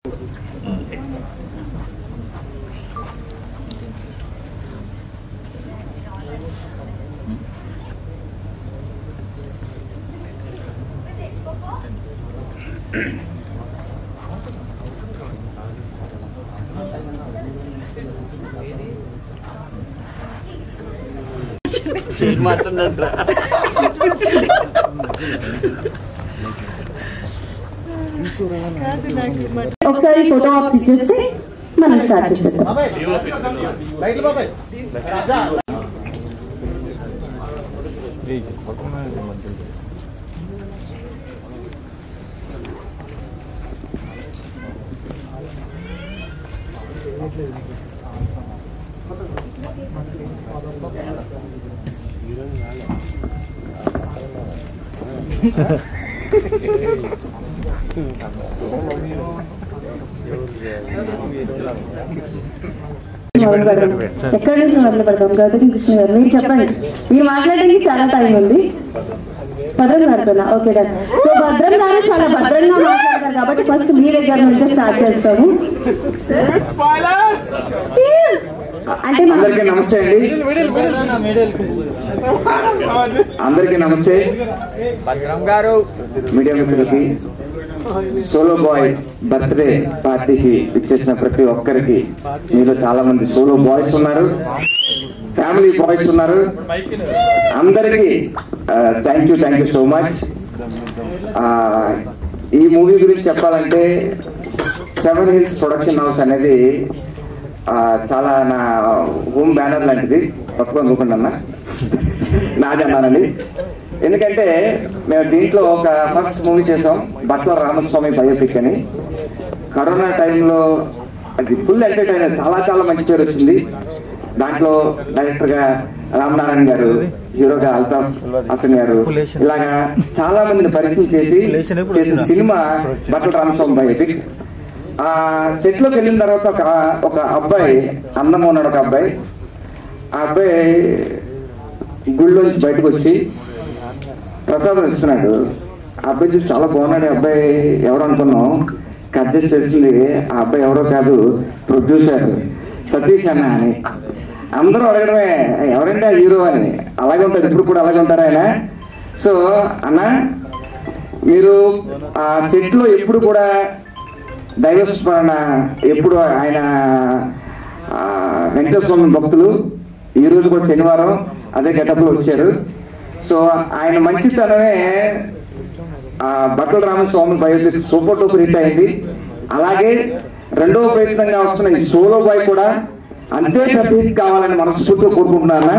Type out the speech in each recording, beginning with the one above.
ఒకసారి photo of ఇచ్చేస్తే మనం స్టార్ట్ చేసేద్దాం మొదలు పెడదాం ఎక్కడి నుంచి మొదలు పెడదాం గౌతమి కృష్ణ గారు మీరు చెప్పండి మీరు మాట్లాడడానికి చాలా టైం ఉంది భద్రం గారితోనా ఓకే డన్ సో భద్రం గారు చాలా భద్రంగా మాట్లాడతారు కాబట్టి ఫస్ట్ మీ దగ్గర నుంచి స్టార్ట్ చేస్తాము అంటే మనం అందరికీ నమస్తే అండి అందరికీ నమస్తే మీడియా మిత్రులకి సోలో బాయ్ బర్త్డే పార్టీకి ఇచ్చేసిన ప్రతి ఒక్కరికి మీలో చాలా మంది సోలో బాయ్స్ ఉన్నారు ఫ్యామిలీ బాయ్స్ ఉన్నారు అందరికీ thank you thank you so much ఈ మూవీ గురించి చెప్పాలంటే సెవెన్ హిల్స్ ప్రొడక్షన్ హౌస్ అనేది ఆ, చాలా నా హోమ్ బ్యానర్ లాంటిది పట్టుకోనుకోకుండా నాది అన్నానండి ఎందుకంటే మేము దీంట్లో ఒక ఫస్ట్ మూవీ చేసాం బట్ల రామస్వామి బయోపిక్ అని కరోనా టైంలో అది ఫుల్ ఎంటర్టైనర్ చాలా చాలా మంచి పేరు వచ్చింది దాంట్లో డైరెక్టర్ గా రామనారాయణ గారు హీరోగా అల్తాఫ్ హసన్ గారు ఇలాగా చాలా మందిని పరిచయం చేసి చేసిన సినిమా బట్ల రామస్వామి బయోపిక్ ఆ సెట్ లోకి వెళ్ళిన తర్వాత ఒక ఒక అబ్బాయి అన్నం ఉన్నాడు ఒక అబ్బాయి ఆ అబ్బాయి గుళ్ళోంచి బయటకు వచ్చి ప్రసాదం ఇస్తున్నాడు ఆ అబ్బాయి చూసి చాలా బాగున్నాడు ఈ అబ్బాయి ఎవరు అనుకున్నాం కట్ చేసి తెలిసింది ఆ అబ్బాయి ఎవరో కాదు ప్రొడ్యూసర్ సతీష్ అన్న అని అందరూ అడగడమే ఎవరంటే ఆ హీరో అని అలాగే ఉంటారు ఇప్పుడు కూడా అలాగే ఉంటారు ఆయన సో అన్న మీరు ఆ సెట్ లో ఎప్పుడు కూడా దైవ స్మరణ ఎప్పుడు ఆయన ఆ, వెంకటేశ్వర స్వామి భక్తులు ఈ రోజు కూడా శనివారం అదే గెటప్ లో వచ్చారు సో ఆయన మంచితనమే ఆ, Battala Ramaswamy biopic super duper hit అయింది అలాగే రెండవ ప్రయత్నంగా వస్తున్న ఈ సోలో బాయ్ కూడా అంతే పెద్ద హిట్ కావాలని మనస్ఫూర్తిగా కోరుకుంటున్నాను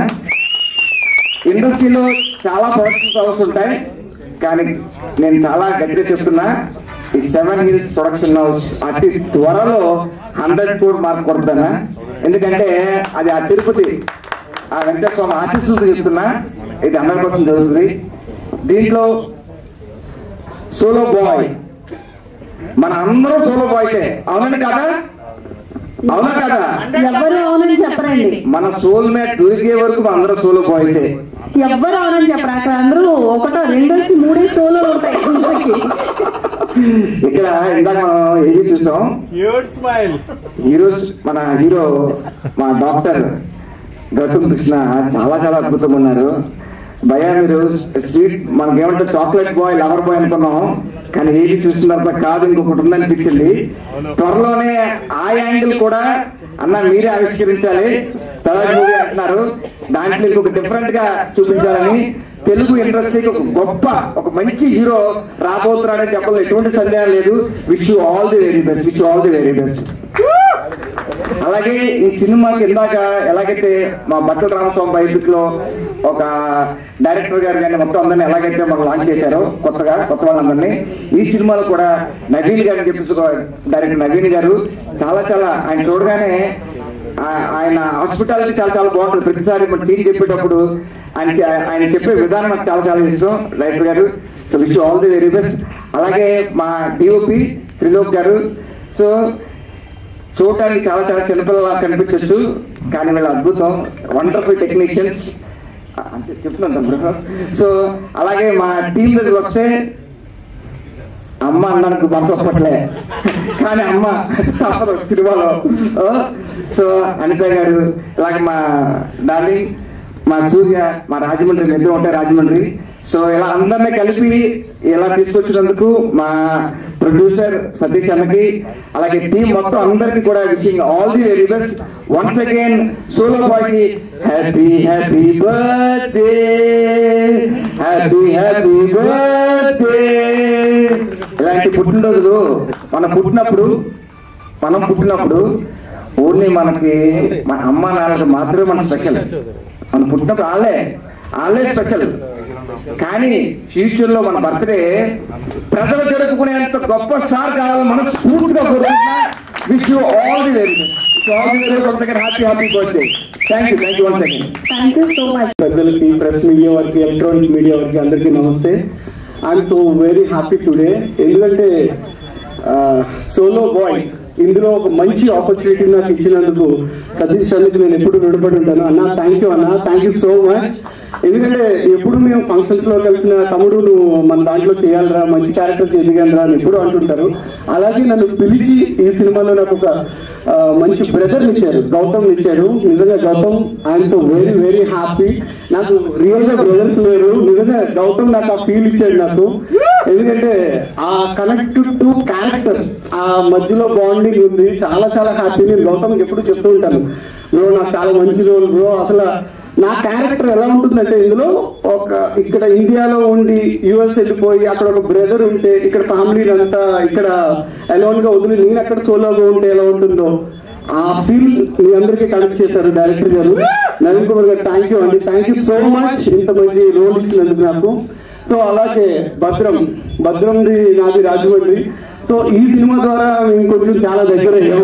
ఇండస్ట్రీలో చాలా ప్రొడక్షన్స్ హౌస్ ఉంటాయి కానీ నేను చాలా గట్టిగా చెప్తున్నా ఈ సెవెన్ హిల్స్ ప్రొడక్షన్ హౌస్ అతి త్వరలో హండ్రెడ్ కోడ్ మార్క్ కొడుతున్నా ఎందుకంటే అది ఆ తిరుపతి ఆ వెంకటస్వామి ఆశీస్సులతో చెప్తున్నా ఇది హండ్రెడ్ పర్సెంట్ జరుగుతుంది దీంట్లో సోలో బాయ్ మన అందరూ సోలో బాయ్సే అవునండి కదా అవునా కదా ఎవ్వరు అవునని చెప్పరండి మన సోల్ మేట్ దొరికే వరకు మన అందరూ సోలో బాయ్సే ఎవ్వరు అవునని చెప్పరు అక్కడ అందరూ ఒకటో రెండేసి మూడే సోలో ఉంటాయి ఇంతకీ. ఇక్కడ ఇందాక మనం ఏది చూసాం స్మైల్ ఈరోజు మన హీరో మా డాక్టర్ గౌతమ్ కృష్ణ చాలా చాలా అద్భుతంగా ఉన్నారు భయ మీరు స్వీట్ మనకేమంటే చాక్లెట్ బాయ్ లవర్ బాయ్ అనుకున్నాం కానీ ఏది చూసిన తర్వాత కాదు ఇంకొకటి ఉందనిపించింది త్వరలోనే ఆ యాంగిల్ కూడా అన్న మీరే ఆవిష్కరించాలి తర్వాత మూవీ అంటున్నారు దాంట్లో ఇంకొక డిఫరెంట్ గా చూపించాలని తెలుగు ఇండస్ట్రీకి ఒక గొప్ప ఒక మంచి హీరో రాబోతున్నాడని చెప్పడంలో ఎటువంటి సందేహం లేదు wish you all the very best wish all the very best అలాగే ఈ సినిమాకి ఇందాక ఎలాగైతే మా బట్టల రామస్వామి బయోపిక్ లో ఒక డైరెక్టర్ గారు కానీ మొత్తం అందరినీ ఎలాగైతే మనం లాంచ్ చేశారో కొత్తగా కొత్త వాళ్ళందరినీ ఈ సినిమాలో కూడా నవీన్ గారు చెప్పి డైరెక్టర్ నవీన్ గారు చాలా చాలా ఆయన చూడగానే ఆ- ఆయన హాస్పిటాలిటీ చాలా చాలా బాగుంటుంది ప్రతిసారి మన టీం చెప్పేటప్పుడు ఆయన ఆయన చెప్పే విధానం నాకు చాలా చాలా ఇష్టం డైరెక్టర్ గారు so wish all the very best అలాగే మా డిఓపి త్రిలోక్ గారు సో చూడటానికి చాలా చాలా చిన్నపిల్లలా కనిపించవచ్చు కానీ వీళ్ళ అద్భుతం వండర్ఫుల్ టెక్నీషియన్స్ అంటే చెప్తున్నాను తమ్ముడు సో అలాగే మా టీం దగ్గర వస్తే అమ్మ అన్నానికి మనసు ఒప్పట్లే కానీ అమ్మ తప్పదు సినిమాలో ఓ, సో అనిత గారు ఇలాగ మా డార్లింగ్ మా సూర్య మా రాజమండ్రి మేము ఇద్దరం ఉంటాయి రాజమండ్రి సో ఇలా అందరినీ కలిపి ఇలా తీసుకొచ్చినందుకు మా ప్రొడ్యూసర్ సతీష్ అన్నకి అలాగే టీం మొత్తం అందరికి కూడా wishing all the very best once again Solo Boy కి happy happy birthday happy happy birthday ఇలాంటి పుట్టినరోజులు మనం పుట్టినప్పుడు మనం పుట్టినప్పుడు ఓన్లీ మనకి మన అమ్మ నాన్నలకు మాత్రమే మన స్పెషల్ మనం పుట్టినప్పుడు వాళ్ళే వాళ్ళే స్పెషల్ కానీ ఫ్యూచర్ లో మన బర్త్డే ప్రజలు జరుపుకునేంత గొప్ప స్టార్ కావాలని మనం స్ఫూర్తిగా కోరుకుంటున్నా wish you all the very all the very కొంత happy happy birthday thank you thank you one second thank you so much పెద్దలకి ప్రెస్ మీడియా వారికి ఎలక్ట్రానిక్ మీడియా వారికి అందరికీ నమస్తే I'm so very happy today ఎందుకంటే సోలో బాయ్ ఇందులో ఒక మంచి ఆపర్చునిటీ నాకు ఇచ్చినందుకు సతీష్ అందుకు నేను ఎప్పుడు రుణపడి ఉంటాను అన్న థ్యాంక్ యూ అన్న థ్యాంక్ యూ సో మచ్ ఎందుకంటే ఎప్పుడు మేము ఫంక్షన్స్ లో కలిసిన తమ్ముడు నువ్వు మన దాంట్లో చేయాలరా మంచి క్యారెక్టర్ చేయగలరా అని ఎప్పుడు అంటుంటారు అలాగే నన్ను పిలిచి ఈ సినిమాలో నాకు ఒక ఆ, మంచి బ్రదర్ ఇచ్చారు గౌతమ్ ఇచ్చారు నిజంగా Gautam I'm so very very happy నాకు రియల్ గా బ్రదర్స్ లేరు నిజంగా గౌతమ్ నాకు ఆ ఫీల్ ఇచ్చాడు నాకు ఎందుకంటే ఆ కనెక్ట్ టు క్యారెక్టర్ ఆ మధ్యలో బాండింగ్ ఉంది చాలా చాలా హ్యాపీ నేను గౌతమ్కి ఎప్పుడు చెప్తూ ఉంటాను బ్రో నాకు చాలా మంచి రోల్ బ్రో అసలు నా క్యారెక్టర్ ఎలా ఉంటుందంటే ఇందులో ఒక ఇక్కడ ఇండియాలో ఉండి యుఎస్ వెళ్ళిపోయి అక్కడ ఒక బ్రదర్ ఉంటే ఇక్కడ ఫ్యామిలీ అంతా ఇక్కడ అలోన్ గా వదిలి నేను అక్కడ సోలోగా ఉంటే ఎలా ఉంటుందో ఆ ఫీల్ మీ అందరికీ కనెక్ట్ చేశారు డైరెక్టర్ గారు నవీన్ కుమార్ గారు థ్యాంక్ యూ అండి థ్యాంక్ యూ సో మచ్ ఇంత మంచి రోల్ ఇచ్చినందుకు నాకు సో అలాగే భద్రం భద్రంది నాది రాజమండ్రి సో ఈ సినిమా ద్వారా మేము కొంచెం చాలా దగ్గర అయ్యాం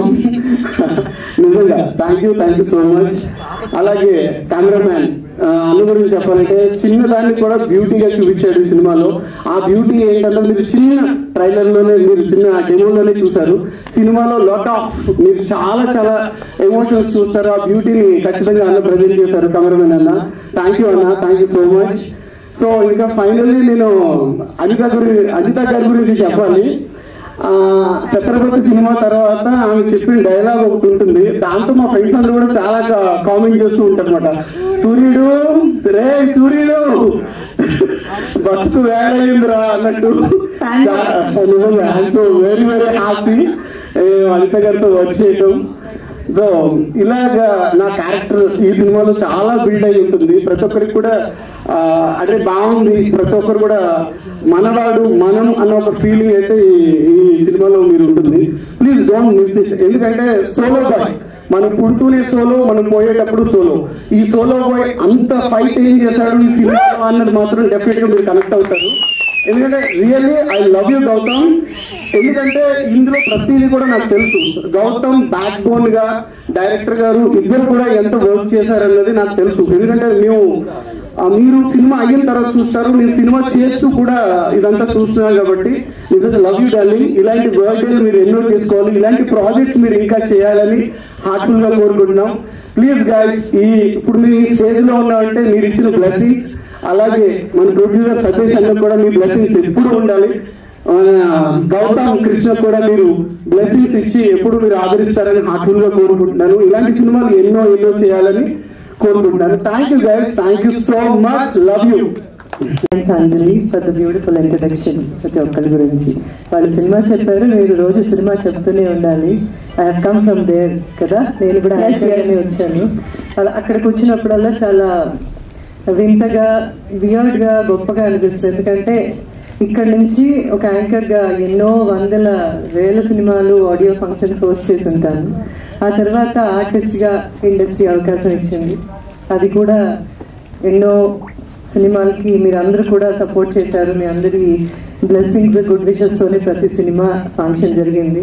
నిజంగా thank you thank you so much అలాగే కెమెరామ్యాన్ అన్న గురించి చెప్పాలంటే చిన్నదాన్ని కూడా బ్యూటీగా చూపించాడు ఈ సినిమాలో ఆ బ్యూటీ ఏంటంటే మీరు చిన్న ట్రైలర్ లోనే మీరు చిన్న డెమోలోనే చూసారు సినిమాలో లాట్ ఆఫ్ మీరు చాలా చాలా ఎమోషన్స్ చూస్తారు ఆ బ్యూటీని ఖచ్చితంగా అన్న ప్రజెంట్ చేశారు కెమెరామెన్ అన్న థ్యాంక్ యూ అన్న thank you so much so ఇంకా ఫైనల్లీ నేను అనిత గురి అనిత గారి గురించి చెప్పాలి ఆ ఛత్రపతి సినిమా తర్వాత ఆమె చెప్పిన డైలాగ్ ఒకటి ఉంటుంది దాంతో మా ఫ్రెండ్స్ అందరూ కూడా చాలా కామెంట్ చేస్తూ ఉంటారు అనమాట సూర్యుడు రే సూర్యుడు బస్సు వేడైందిరా అన్నట్టు నిజంగా so very very happy Anitha గారితో వర్క్ చేయటం సో ఇలాగా నా క్యారెక్టర్ ఈ సినిమాలో చాలా బిల్డ్ అయి ఉంటుంది ప్రతి ఒక్కరికి కూడా ఆ, అంటే బాగుంది ప్రతి ఒక్కరు కూడా మనవాడు మనం అన్న ఒక ఫీలింగ్ అయితే ఈ- ఈ సినిమాలో మీరు ఉంటుంది ప్లీజ్ డోంట్ మిస్ ఇట్ ఎందుకంటే సోలో బాయ్ మనం పుడుతూనే సోలో మనం పోయేటప్పుడు సోలో ఈ సోలో బాయ్ అంత ఫైట్ ఏం చేశాడు ఈ సినిమాలో అన్నది మాత్రం డెఫినెట్ గా మీరు కనెక్ట్ అవుతారు ఎందుకంటే really I love you Gautam ఎందుకంటే ఇందులో ప్రతిదీ కూడా నాకు తెలుసు గౌతమ్ బ్యాక్ బోన్ గా డైరెక్టర్ గారు ఇద్దరు కూడా ఎంత వర్క్ చేశారన్నది నాకు తెలుసు ఎందుకంటే మేము ఆ, మీరు సినిమా అయిన తర్వాత చూస్తారు నేను సినిమా చేస్తూ కూడా ఇదంతా చూస్తున్నాను కాబట్టి నిజంగా లవ్ యూ డార్లింగ్ ఇలాంటి బర్త్డేలు మీరు ఎన్నో చేసుకోవాలి ఇలాంటి ప్రాజెక్ట్స్ మీరు ఇంకా చేయాలని హార్ట్ఫుల్ గా కోరుకుంటున్నాం ప్లీజ్ గైస్ ఈ ఇప్పుడు మీ స్టేజ్ లో ఉన్నామంటే మీరు ఇచ్చిన బ్లెస్సింగ్స్ అలాగే మన ప్రొడ్యూసర్ సతీష్ అన్న కూడా మీ బ్లెస్సింగ్స్ ఎప్పుడు ఉండాలి మన గౌతమ్ కృష్ణ కూడా మీరు బ్లెస్సింగ్స్ ఇచ్చి ఎప్పుడు మీరు ఆదరిస్తారని హార్ట్ఫుల్ గా కోరుకుంటున్నాను ఇలాంటి సినిమాలు ఎన్నో ఎన్నో చేయాలని కోరుకుంటున్నాను thank you guys thank you so much love you thanks Anjali for the beautiful introduction ప్రతి ఒక్కరి గురించి వాళ్ళు సినిమా చెప్పారు మీరు రోజు సినిమా చెప్తూనే ఉండాలి I have come from there కదా నేను కూడా Yes, యాంకర్ yes. వచ్చాను అలా అక్కడికి వచ్చినప్పుడల్లా చాలా వింతగా వియర్డ్ గా గొప్పగా అనిపిస్తుంది ఎందుకంటే ఇక్కడ నుంచి ఒక యాంకర్ గా ఎన్నో వందల వేల సినిమాలు ఆడియో ఫంక్షన్స్ హోస్ట్ చేసి ఉంటాను ఆ తర్వాత ఆర్టిస్ట్ గా ఇండస్ట్రీ అవకాశం ఇచ్చింది అది కూడా ఎన్నో సినిమాలకి మీరు అందరూ కూడా సపోర్ట్ చేశారు మీ అందరి బ్లెస్సింగ్స్ గుడ్ విషెస్ తోనే ప్రతి సినిమా ఫంక్షన్ జరిగింది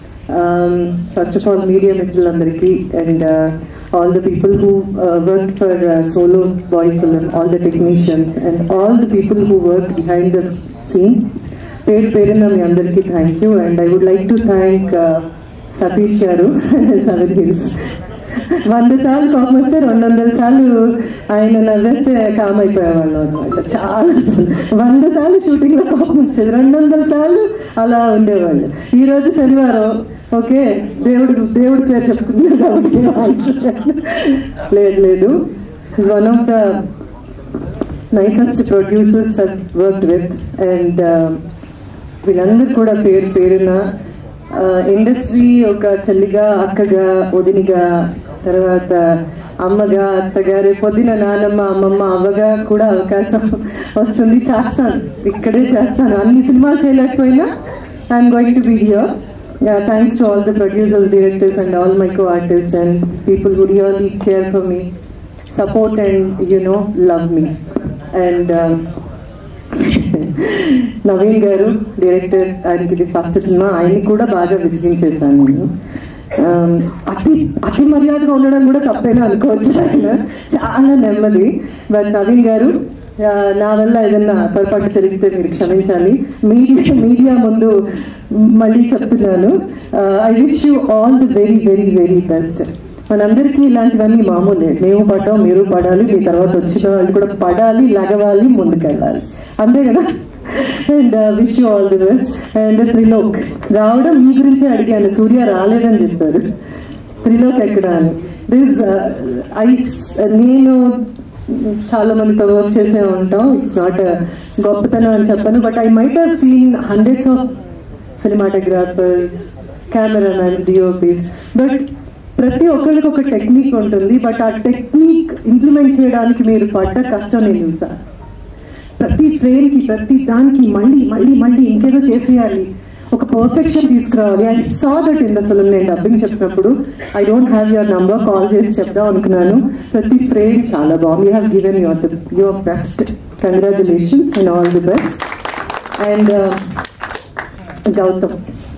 ఫస్ట్ ఆఫ్ ఆల్ మీడియా మిత్రులందరికీ and all the people who work for Solo bye film all the technicians and all the people who work behind the scene పేరు పేరున మీ అందరికీ thank you and I would like to thank Satish గారు Seven hills వంద సార్లు కోపం వస్తే రెండు వందల సార్లు ఆయన నవ్వేస్తే కామ్ అయిపోయేవాళ్ళు అనమాట చాలా సార్లు. వంద సార్లు షూటింగ్ లో కోపం వచ్చేది రెండు వందల సార్లు అలా ఉండేవాళ్ళు ఈ రోజు శనివారం ఓకే దేవుడు దేవుడి పేరు చెప్పుకున్నారు కాబట్టి లేదు లేదు one of the nicest producers work with and వీళ్ళందరూ కూడా పేరు పేరున ఇండస్ట్రీ ఒక చెల్లిగా అక్కగా వదినిగా తర్వాత అమ్మగా అత్తగా రేపు పొద్దున నానమ్మ అమ్మమ్మ అవ్వగా కూడా అవకాశం వస్తుంది చేస్తాను ఇక్కడే చేస్తాను అన్ని సినిమాలు చేయలేకపోయినా I'm going to be here thanks to all the producers directors and all my co artist and people would really care for me support and you know love me and um, Naveen గారు director ఆయనకి ఇది first cinema ఆయన్ని కూడా బాగా visiting చేశాను నేను Um, అతి అతి మర్యాదగా ఉండడం కూడా తప్పేనా అనుకోవచ్చు ఆయన చాలా నెమ్మది బట్ నవీన్ గారు ఆ, నా వల్ల ఏదన్నా పొరపాటు జరిగితే మీరు క్షమించాలి మీడియా మీడియా ముందు మళ్ళీ చెప్తున్నాను I wish you all the very very very best మనందరికీ ఇలాంటివన్నీ మామూలే మేము పడ్డాం మీరు పడాలి మీ తర్వాత వచ్చిన వాళ్ళు కూడా పడాలి లగవాలి ముందుకెళ్ళాలి అంతే కదా and wish you all the best and Trilok రావడం మీ గురించి అడిగాను సూర్య రాలేదని చెప్పారు త్రిలోక్ ఎక్కడ అని దిస్ ఐ నేను చాలా మందితో వర్క్ చేసే ఉంటాం ఇట్స్ నాట్ గొప్పతనం అని చెప్పాను but I might have seen hundreds of cinematographers cameramens DOPs but ప్రతి ఒక్కరికి ఒక టెక్నిక్ ఉంటుంది బట్ ఆ టెక్నిక్ ఇంప్లిమెంట్ చేయడానికి మీరు పడ్డ కష్టం నేను చూసా ప్రతి ఫ్రేమ్ కి ప్రతి దానికి మళ్ళీ మళ్ళీ మళ్ళీ ఇంకేదో చేసేయాలి ఒక పర్ఫెక్షన్ తీసుకురావాలి I saw that in the film నేను డబ్బింగ్ చెప్పినప్పుడు I don't have your number call చేసి చెప్దాం అనుకున్నాను ప్రతి ఫ్రేమ్ చాలా బాగుంది you have given your your best congratulations and all the best and Gautam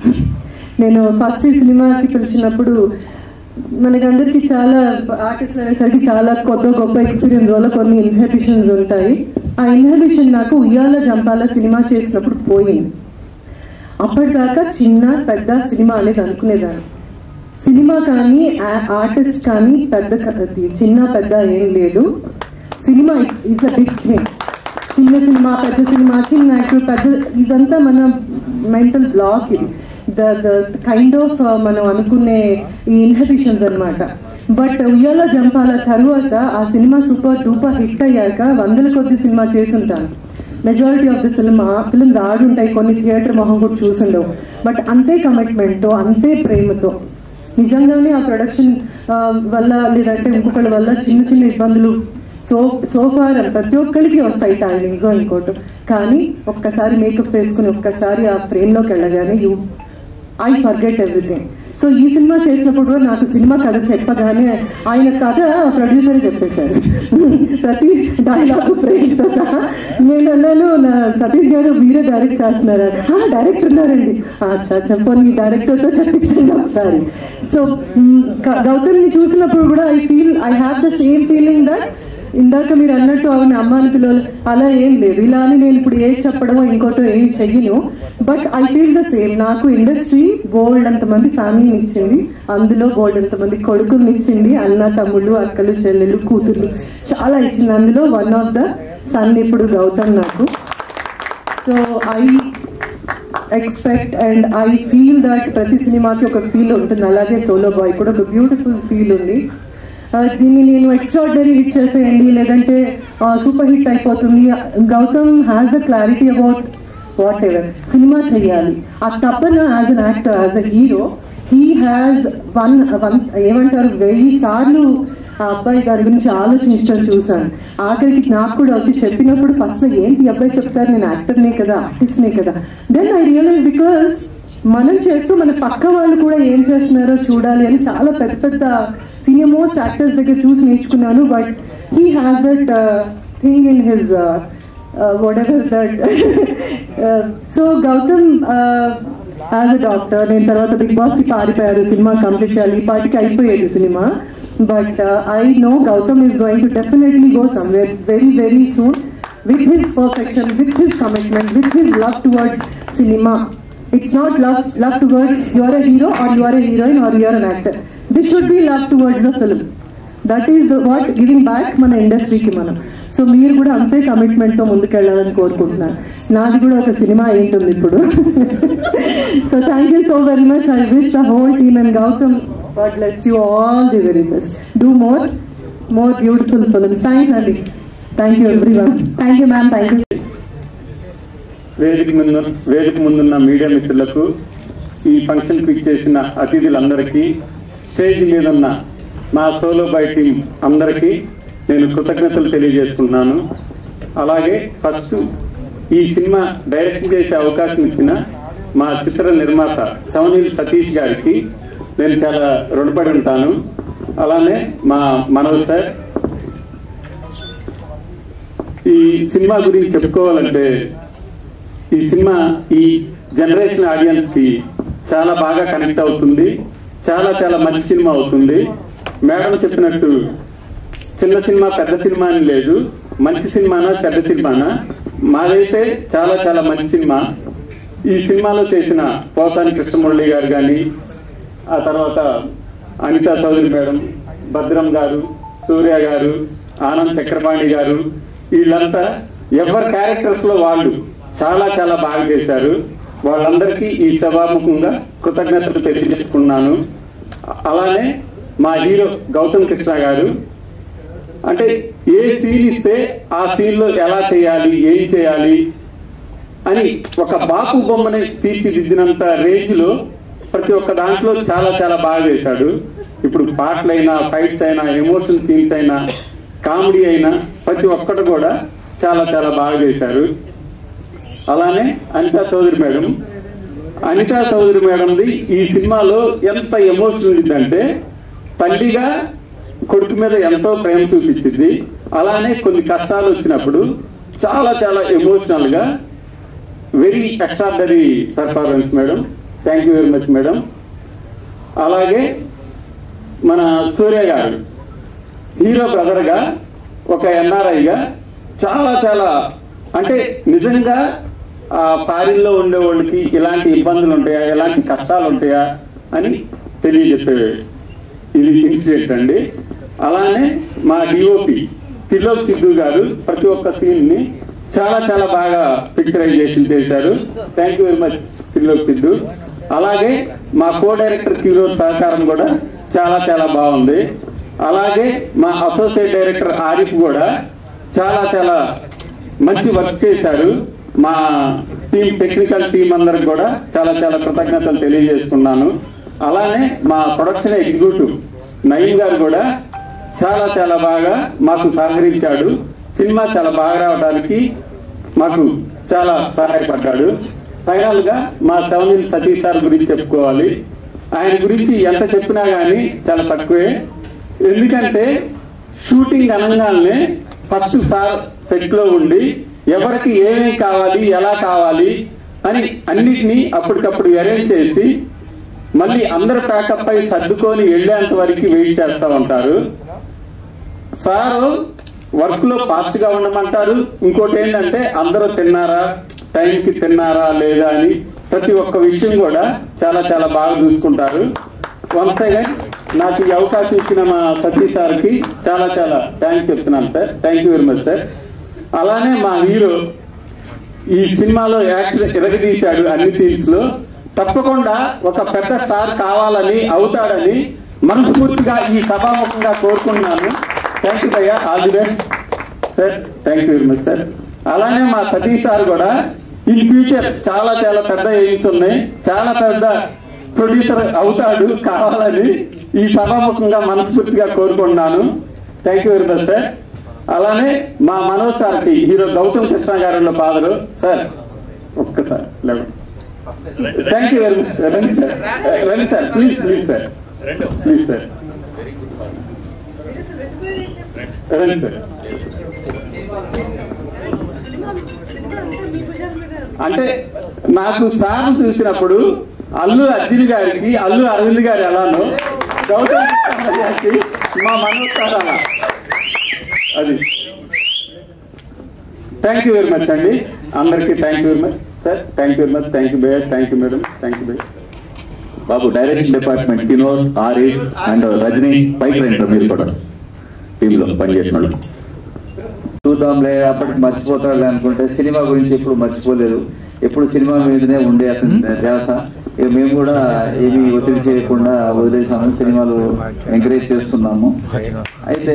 నేను ఫస్ట్ ఈ సినిమాకి పిలిచినప్పుడు మనకందరికి చాలా ఆర్టిస్ట్ అనేసరికి చాలా కొత్త గొప్ప ఎక్స్పీరియన్స్ వల్ల కొన్ని ఇన్హిబిషన్స్ ఉంటాయి ఆ ఇన్హిబిషన్ నాకు ఉయ్యాల జంపాల సినిమా చేసినప్పుడు పోయింది అప్పటిదాకా చిన్న పెద్ద సినిమా అనేది అనుకునేదాన్ని సినిమా కానీ ఆర్టిస్ట్ కానీ పెద్ద క- చిన్న పెద్ద ఏం లేదు సినిమా ఇట్స్ అ బిగ్ థింగ్ చిన్న సినిమా పెద్ద సినిమా చిన్న యాక్టర్ పెద్ద ఇదంతా మన మెంటల్ బ్లాక్ ఇది ద ద కైండ్ ఆఫ్ మనం అనుకునే ఈ ఇన్హిబిషన్స్ అన్నమాట బట్ ఉయ్యాల జంపాల తరువాత ఆ సినిమా సూపర్ డూపర్ హిట్ అయ్యాక వందల కొద్ది సినిమా చేసుంటాను మెజారిటీ ఆఫ్ ది సినిమా ఫిల్మ్స్ ఆడుంటాయి కొన్ని థియేటర్ మొహం కూడా చూసుండవు బట్ అంతే కమిట్మెంట్ తో అంతే ప్రేమతో నిజంగానే ఆ ప్రొడక్షన్ వల్ల లేదంటే ఇంకొకళ్ళ వల్ల చిన్న చిన్న ఇబ్బందులు సో సోఫార్ ప్రతి ఒక్కరికి వస్తాయి టైమింగ్స్ ఇంకోటి కానీ ఒక్కసారి మేకప్ వేసుకుని ఒక్కసారి ఆ ఫ్రేమ్ లోకి వెళ్ళగానే you I forget everything so ఈ సినిమా చేసినప్పుడు కూడా నాకు సినిమా కథ చెప్పగానే ఆయన కథ ప్రొడ్యూసర్ చెప్పేశారు ప్రతి డైలాగ్ ప్రేమతో సహా నేను అన్నాను నా సతీష్ గారు మీరే డైరెక్ట్ చేస్తున్నారా "ఆ, డైరెక్టర్ ఉన్నారండి అచ్చా చెప్పండి డైరెక్టర్తో చెప్పించండి ఒకసారి సో గౌతమ్ ని చూసినప్పుడు కూడా I feel I have the same feeling that ఇందాక మీరు అన్నట్టు అవును అమ్మాని పిల్లలు అలా ఏం లేదు ఇలా అని నేను ఇప్పుడు ఏం చెప్పడమో ఇంకోటో ఏం చెయ్యను but I feel the same నాకు ఇండస్ట్రీ బోల్డ్ అంతమంది ఫ్యామిలీని ఇచ్చింది అందులో బోల్డ్ అంతమంది కొడుకుని ఇచ్చింది అన్న తమ్ముళ్ళు అక్కలు చెల్లెలు కూతుర్లు చాలా ఇచ్చింది అందులో వన్ ఆఫ్ ద సన్ ఇప్పుడు గౌతమ్ నాకు so I expect and I feel that ప్రతి సినిమాకి ఒక ఫీల్ ఉంటుంది అలాగే సోలో బాయ్ కూడా ఒక బ్యూటిఫుల్ ఫీల్ ఉంది ఆ, దీన్ని నేను ఎక్స్ట్రాడినరీ హిట్ చేసేయండి లేదంటే సూపర్ హిట్ అయిపోతుంది Gautam has the clarity about whatever సినిమా చేయాలి ఆ తప్పన as an actor as a hero he has one one ఏమంటారు వెయ్యి సార్లు ఆ అబ్బాయి దాని గురించి ఆలోచించడం చూశాను ఆఖరికి నాకు కూడా వచ్చి చెప్పినప్పుడు ఫస్ట్ ఏంటి ఈ అబ్బాయి చెప్తారు నేను యాక్టర్నే కదా ఆర్టిస్ట్నే కదా దెన్ ఐ రియలైజ్ బికాస్ మనం చేస్తూ మన పక్క వాళ్ళు కూడా ఏం చేస్తున్నారో చూడాలి అని చాలా పెద్ద పెద్ద సీనియర్ మోస్ట్ యాక్టర్స్ దగ్గర చూసి నేర్చుకున్నాను but he has that thing in his whatever that so Gautam as a doctor నేను తర్వాత బిగ్ బాస్ కి పారిపోయారు సినిమా కంప్లీట్ చేయాలి ఈ పాటికి అయిపోయేది సినిమా but I know Gautam is going to definitely go somewhere very very soon with his perfection with his commitment with his love towards సినిమా It's not love, love towards you are a hero or you are a heroine or you are an actor. This should be love towards the film. That is what giving back మన ఇండస్ట్రీకి మనం so మీరు కూడా అంతే commitment తో ముందుకెళ్ళాలని కోరుకుంటున్నాను నాది కూడా ఒక సినిమా ఏంటుంది ఇప్పుడు so thank you so very much I wish the whole team and Gautam God లెట్స్ you all the very best do more more beautiful films thanks అండి thank you everyone thank you ma'am thank you వేదిక ముందు వేదిక ముందున్న media మిత్రులకు ఈ function కి చేసిన అతిథులందరికీ స్టేజ్ మీద ఉన్న మా సోలో బై టీం అందరికీ నేను కృతజ్ఞతలు తెలియజేస్తున్నాను అలాగే ఫస్ట్ ఈ సినిమా డైరెక్షన్ చేసే అవకాశం ఇచ్చిన మా చిత్ర నిర్మాత సవనీల్ సతీష్ గారికి నేను చాలా రుణపడి ఉంటాను అలానే మా మనోజ్ సార్ ఈ సినిమా గురించి చెప్పుకోవాలంటే ఈ సినిమా ఈ జనరేషన్ ఆడియన్స్ కి చాలా బాగా కనెక్ట్ అవుతుంది చాలా చాలా మంచి సినిమా అవుతుంది మేడం చెప్పినట్టు చిన్న సినిమా పెద్ద సినిమా అని లేదు మంచి సినిమానా చెడ్డ సినిమానా మాదైతే చాలా చాలా మంచి సినిమా ఈ సినిమాలో చేసిన పోసాని కృష్ణమురళి గారు కానీ ఆ తర్వాత అనితా చౌదరి మేడం భద్రం గారు సూర్య గారు ఆనంద్ చక్రపాణి గారు వీళ్ళంతా ఎవరి క్యారెక్టర్స్ లో వాళ్ళు చాలా చాలా బాగా చేశారు వాళ్ళందరికీ ఈ సభాముఖంగా కృతజ్ఞతలు తెలియజేసుకున్నాను అలానే మా హీరో గౌతమ్ కృష్ణ గారు అంటే ఏ సీన్ ఇస్తే ఆ సీన్ లో ఎలా చేయాలి ఏం చేయాలి అని ఒక బాపు బొమ్మని తీర్చిదిద్దినంత రేంజ్ లో ప్రతి ఒక్క దాంట్లో చాలా చాలా బాగా చేశాడు ఇప్పుడు పాటలైనా ఫైట్స్ అయినా ఎమోషన్ సీన్స్ అయినా కామెడీ అయినా ప్రతి ఒక్కటి కూడా చాలా చాలా బాగా చేశారు అలానే అనితా చౌదరి మేడం అనితా చౌదరి మేడంది ఈ సినిమాలో ఎంత ఎమోషన్ ఉండిందంటే తల్లిగా కొడుకు మీద ఎంతో ప్రేమ చూపించింది అలానే కొన్ని కష్టాలు వచ్చినప్పుడు చాలా చాలా ఎమోషనల్ గా very extraordinary performance madam thank you very much madam అలాగే మన సూర్య గారు హీరో బ్రదర్ గా ఒక ఎన్ఆర్ఐగా చాలా చాలా అంటే నిజంగా ఆ పారిల్లో ఉండే వాళ్ళకి ఇలాంటి ఇబ్బందులు ఉంటాయా ఎలాంటి కష్టాలు ఉంటాయా అని తెలియజెప్పే ఇది ఇన్సిడెంట్ అండి అలానే మా డిఓపి తిలోక్ సిద్ధు గారు ప్రతి ఒక్క సీన్ ని చాలా చాలా బాగా పిక్చరైజేషన్ చేశారు thank you very much Tilok Siddhu అలాగే మా కో డైరెక్టర్ కిరో సహకారం కూడా చాలా చాలా బాగుంది అలాగే మా అసోసియేట్ డైరెక్టర్ ఆరిఫ్ కూడా చాలా చాలా మంచి వర్క్ చేశారు మా టీం టెక్నికల్ టీం అందరికి కూడా చాలా చాలా కృతజ్ఞతలు తెలియజేస్తున్నాను అలానే మా ప్రొడక్షన్ ఎగ్జిక్యూటివ్ నయీం గారు కూడా చాలా చాలా బాగా మాకు సహకరించాడు సినిమా చాలా బాగా రావడానికి మాకు చాలా సహాయపడ్డాడు ఫైనల్ గా మా సెవెన్ సతీష్ సార్ గురించి చెప్పుకోవాలి ఆయన గురించి ఎంత చెప్పినా గానీ చాలా తక్కువే ఎందుకంటే షూటింగ్ అనగానే ఫస్ట్ సార్ సెట్ లో ఉండి ఎవరికి ఏమేమి కావాలి ఎలా కావాలి అని అన్నిటినీ అప్పటికప్పుడు అరేంజ్ చేసి మళ్ళీ అందరు ప్యాకప్ అయి సర్దుకొని వెళ్లేంత వరకు వెయిట్ చేస్తా ఉంటారు సార్ వర్క్ లో ఫాస్ట్ గా ఉండమంటారు ఇంకోటి ఏంటంటే అందరూ తిన్నారా టైంకి తిన్నారా లేదా అని ప్రతి ఒక్క విషయం కూడా చాలా చాలా బాగా చూసుకుంటారు వన్స్ అగైన్ నాకు ఈ అవకాశం ఇచ్చిన మా సతీష్ సార్కి చాలా చాలా థ్యాంక్స్ చెప్తున్నాను sir thank you very much sir అలానే మా హీరో ఈ సినిమాలో యాక్షన్ ఎరగదీశాడు అన్ని సీన్స్ లో తప్పకుండా ఒక పెద్ద స్టార్ కావాలని అవుతాడని మనస్ఫూర్తిగా ఈ సభాముఖంగా కోరుకుంటున్నాను థ్యాంక్ యూ భయ్యా all the best sir thank you very much sir అలానే మా సతీష్ సార్ కూడా ఇన్ ఫ్యూచర్ చాలా చాలా పెద్ద ఎయిమ్స్ ఉన్నాయి చాలా పెద్ద ప్రొడ్యూసర్ అవుతాడు కావాలని ఈ సభాముఖంగా మనస్ఫూర్తిగా కోరుకుంటున్నాను thank you very much sir అలానే మా మనోజ్ సార్కి హీరో గౌతమ్ కృష్ణ గారిలో ఫాదరు సార్ ఒక్కసారి లేవండి థ్యాంక్ యూ వెరీ మచ్ రండి సార్ రండి sir please please sir please sir రండి సార్ అంటే నాకు సార్ చూసినప్పుడు అల్లు అర్జున్ గారికి అల్లు అరవింద్ గారు ఎలానో గౌతమ్ కృష్ణ గారికి మా మనోజ్ సార్ అలా అది థ్యాంక్ యూ వెరీ మచ్ అండి అందరికీ thank you very much sir thank you very much thank you భయ్య thank you madam thank you భయ్య బాబు డైరెక్షన్ డిపార్ట్మెంట్ వినోద్ ఆరి అండ్ రజనీ బైక్ రైడర్ మీరు కూడా టీంలో పనిచేసిన వాళ్ళు చూద్దాంలే అప్పటికి మర్చిపోతాడులే అనుకుంటే సినిమా గురించి ఎప్పుడు మర్చిపోలేదు ఎప్పుడు సినిమా మీదనే ఉండే అతని ధ్యాస ఇక మేము కూడా ఏమీ ఒత్తిడి చేయకుండా వదిలేసాము సినిమాలు ఎంకరేజ్ చేస్తున్నాము అయితే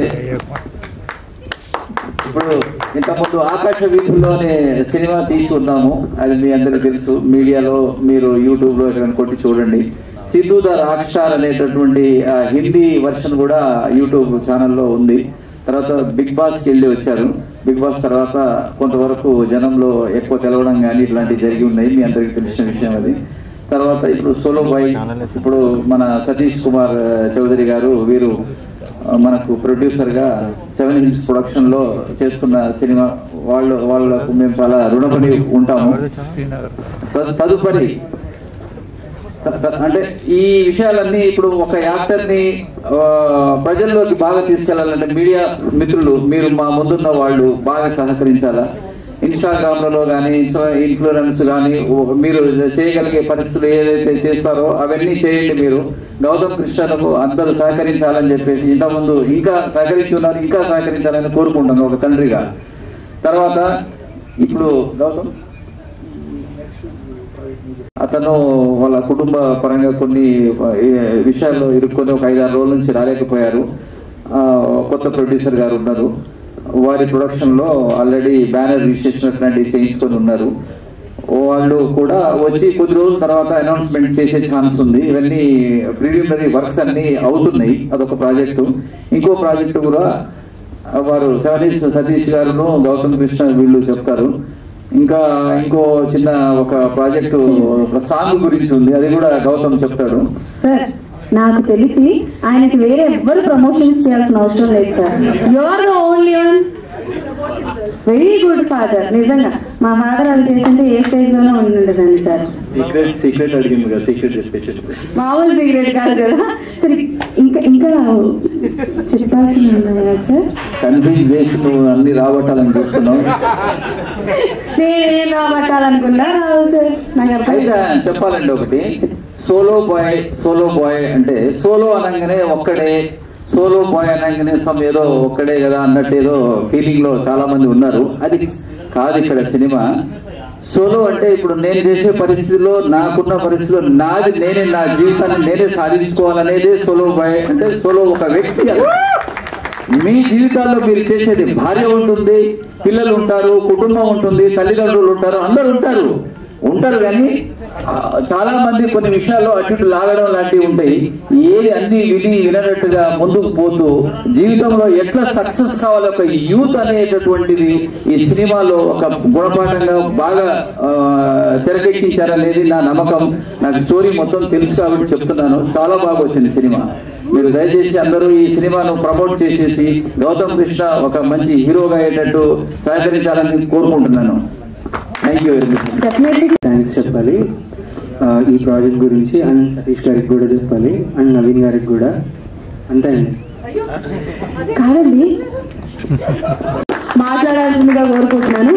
ఇప్పుడు ఇంతకుముందు ఆకాశ వీధుల్లో అనే సినిమా తీసుకున్నాము అది మీ అందరికీ తెలుసు మీడియాలో మీరు యూట్యూబ్ లో ఎక్కడ కొట్టి చూడండి సిద్ధు ద రాక్ స్టార్ అనేటటువంటి ఆ, హిందీ వర్షన్ కూడా యూట్యూబ్ ఛానల్లో ఉంది తర్వాత బిగ్ బాస్ కి వెళ్ళి వచ్చారు బిగ్ బాస్ తర్వాత కొంతవరకు జనంలో ఎక్కువ తెలవడం కానీ ఇట్లాంటివి జరిగి ఉన్నాయి మీ అందరికీ తెలిసిన విషయం అది తర్వాత ఇప్పుడు సోలో బాయ్ ఇప్పుడు మన సతీష్ కుమార్ చౌదరి గారు వీరు ఆ, మనకు ప్రొడ్యూసర్ గా సెవెన్ హిల్స్ ప్రొడక్షన్ లో చేస్తున్న సినిమా వాళ్ళు వాళ్ళకు మేము చాలా రుణపడి ఉంటాము తదు- తదుపరి త- త- అంటే ఈ విషయాలన్నీ ఇప్పుడు ఒక యాక్టర్ ని ఆ, ప్రజల్లోకి బాగా తీసుకెళ్లాలంటే మీడియా మిత్రులు మీరు మా ముందున్న వాళ్ళు బాగా సహకరించాలా ఇన్స్టాగ్రామ్ లలో కానీ ఇన్ఫ్లుయెన్స్ కానీ మీరు చేయగలిగే పరిస్థితులు ఏదైతే చేస్తారో అవన్నీ చేయండి మీరు గౌతమ్ కృష్ణకు అందరూ సహకరించాలని చెప్పేసి ఇంతకుముందు ఇంకా సహకరించి ఉన్నారు ఇంకా సహకరించాలని కోరుకుంటాను ఒక తండ్రిగా తర్వాత ఇప్పుడు గౌతమ్ అతను వాళ్ళ కుటుంబ పరంగా కొన్ని ఏ, విషయాల్లో ఇరుక్కొని ఒక ఐదారు రోజుల నుంచి రాలేకపోయారు ఆ, కొత్త ప్రొడ్యూసర్ గారు ఉన్నారు వారి ప్రొడక్షన్ లో ఆల్రెడీ బ్యానర్ రిజిస్ట్రేషన్ అట్లాంటివి చేయించుకొని ఉన్నారు వాళ్ళు కూడా వచ్చి కొద్ది రోజుల తర్వాత అనౌన్స్మెంట్ చేసే ఛాన్స్ ఉంది ఇవన్నీ ప్రిలిమినరీ వర్క్స్ అన్ని అవుతున్నాయి అదొక ప్రాజెక్టు ఇంకో ప్రాజెక్టు కూడా వారు సెవెన్ సతీష్ గారును గౌతమ్ కృష్ణ వీళ్ళు చెప్తారు ఇంకా ఇంకో చిన్న ఒక ప్రాజెక్టు ఒక సాంగ్ గురించి ఉంది అది కూడా గౌతమ్ చెప్తాడు సార్ నాకు తెలిసి ఆయనకి వేరే ఎవ్వరు ప్రమోషన్స్ చేయాల్సిన అవసరం లేదు sir you are the only one very good father నిజంగా మా ఫాదర్ అది చేస్తుంటే ఏ స్టేజ్ లోనే ఉండుండదండి సార్ సీక్రెట్ సీక్రెట్ అడిగింది కదా సీక్రెట్ చెప్పేసి మామూలు సిగరెట్ కాదు కదా సరే ఇంకా ఇంకా చెప్పాల్సింది ఉన్నాయా సార్ కన్ఫ్యూజ్ చేసి నువ్వు అన్ని రాబట్టాలని చూస్తున్నావు నేనేం రాబట్టాలనుకున్నా రావు సార్ నాకు అర్థం అయితే కాదు. చెప్పాలండి ఒకటి సోలో బాయ్ సోలో బాయ్ అంటే సోలో అనగానే ఒక్కడే సోలో బాయ్ అనగానే సమ్ ఏదో ఒక్కడే కదా అన్నట్టు ఏదో ఫీలింగ్ లో చాలా మంది ఉన్నారు అది కాదు ఇక్కడ సినిమా సోలో అంటే ఇప్పుడు నేను చేసే పరిస్థితిలో నాకున్న పరిస్థితిలో నాది నేనే నా జీవితాన్ని నేనే సాధించుకోవాలనేదే సోలో బాయ్ అంటే సోలో ఒక వ్యక్తి అది. మీ జీవితాల్లో మీరు చేసేది భార్య ఉంటుంది పిల్లలు ఉంటారు కుటుంబం ఉంటుంది తల్లిదండ్రులు ఉంటారు అందరు ఉంటారు ఉంటారు కానీ ఆ, చాలా మంది కొన్ని విషయాల్లో అటు ఇటు లాగడం లాంటివి ఉంటాయి ఏది అన్ని విని వినట్టుగా ముందుకు పోతూ జీవితంలో ఎట్లా సక్సెస్ కావాలో ఒక యూత్ అనేటటువంటిది ఈ సినిమాలో ఒక గుణపాఠంగా బాగా ఆ, తెరకెక్కించారనేది నా నమ్మకం నాకు స్టోరీ మొత్తం తెలుసు కాబట్టి చెప్తున్నాను చాలా బాగా వచ్చింది సినిమా మీరు దయచేసి అందరూ ఈ సినిమాను ప్రమోట్ చేసేసి గౌతమ్ కృష్ణ ఒక మంచి హీరోగా అయ్యేటట్టు సహకరించాలని కోరుకుంటున్నాను thank you very much definitely thanks చెప్పాలి ఆ, ఈ ప్రాజెక్ట్ గురించి అండ్ సతీష్ గారికి కూడా చెప్పాలి అండ్ నవీన్ గారికి కూడా అంతే అండి కాదండి మాట్లాడాల్సిందిగా కోరుకుంటున్నాను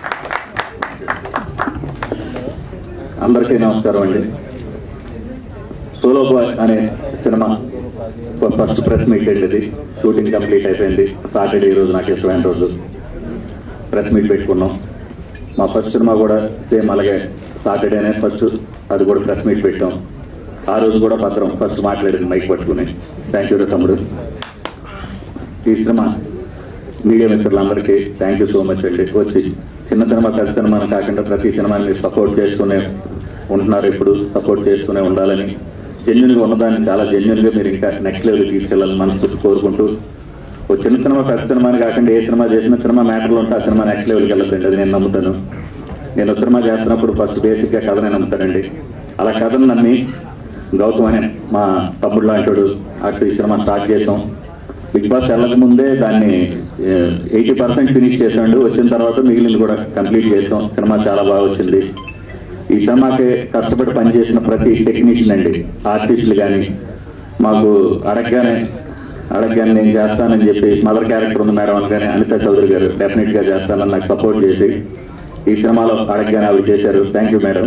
అందరికీ నమస్కారం అండి సోలో బాయ్ అనే సినిమా ఫస్ట్ ప్రెస్ మీట్ వెళ్ళేది షూటింగ్ కంప్లీట్ అయిపోయింది సాటర్డే ఈ రోజు నాకు ఇష్టమైన రోజు ప్రెస్ మీట్ పెట్టుకున్నాం మా ఫస్ట్ సినిమా కూడా సేమ్ అలాగే సాటర్డేనే ఫస్ట్ అది కూడా ప్రెస్ మీట్ పెట్టాం ఆ రోజు కూడా భద్రం ఫస్ట్ మాట్లాడింది మైక్ పట్టుకుని థ్యాంక్ యూ తమ్ముడు ఈ సినిమా మీడియా మిత్రులందరికీ థ్యాంక్ యూ సో మచ్ అండి వచ్చి చిన్న సినిమా పెద్ద సినిమాని కాకుండా ప్రతి సినిమాని మీరు సపోర్ట్ చేస్తూనే ఉంటున్నారు ఇప్పుడు సపోర్ట్ చేస్తూనే ఉండాలని జెన్యున్ గా ఉన్నదాన్ని చాలా జెన్యున్ గా మీరు ఇంకా నెక్స్ట్ లెవెల్ తీసుకెళ్లాలని మనసు కోరుకుంటూ ఓ చిన్న సినిమా పెద్ద సినిమాని కాకుండా ఏ సినిమా చేసిన సినిమా మ్యాటర్లో ఉంటే ఆ సినిమా నెక్స్ట్ లెవెల్కి వెళ్ళదండి అది నేను నమ్ముతాను నేను ఒక సినిమా చేస్తున్నప్పుడు ఫస్ట్ బేసిక్ గా కథనే నమ్ముతానండి అలా కథను నమ్మి గౌతమ్ అనే మా తమ్ముడు లాంటి అటు ఈ సినిమా స్టార్ట్ చేసాం బిగ్ బాస్ వెళ్ళక ముందే దాన్ని ఎయిటీ పర్సెంట్ ఫినిష్ చేసాడు వచ్చిన తర్వాత మిగిలింది కూడా కంప్లీట్ చేసాం సినిమా చాలా బాగా వచ్చింది ఈ సినిమాకి కష్టపడి పనిచేసిన ప్రతి టెక్నీషియన్ అండి ఆర్టిస్టులు కానీ మాకు అడగగానే అడగగానే నేను చేస్తానని చెప్పి మదర్ క్యారెక్టర్ ఉంది మేడం అని కానీ అనిత చౌదరి గారు డెఫినెట్ గా చేస్తానని నాకు సపోర్ట్ చేసి ఈ సినిమాలో అడగగానే అవి చేశారు థ్యాంక్ యూ మేడం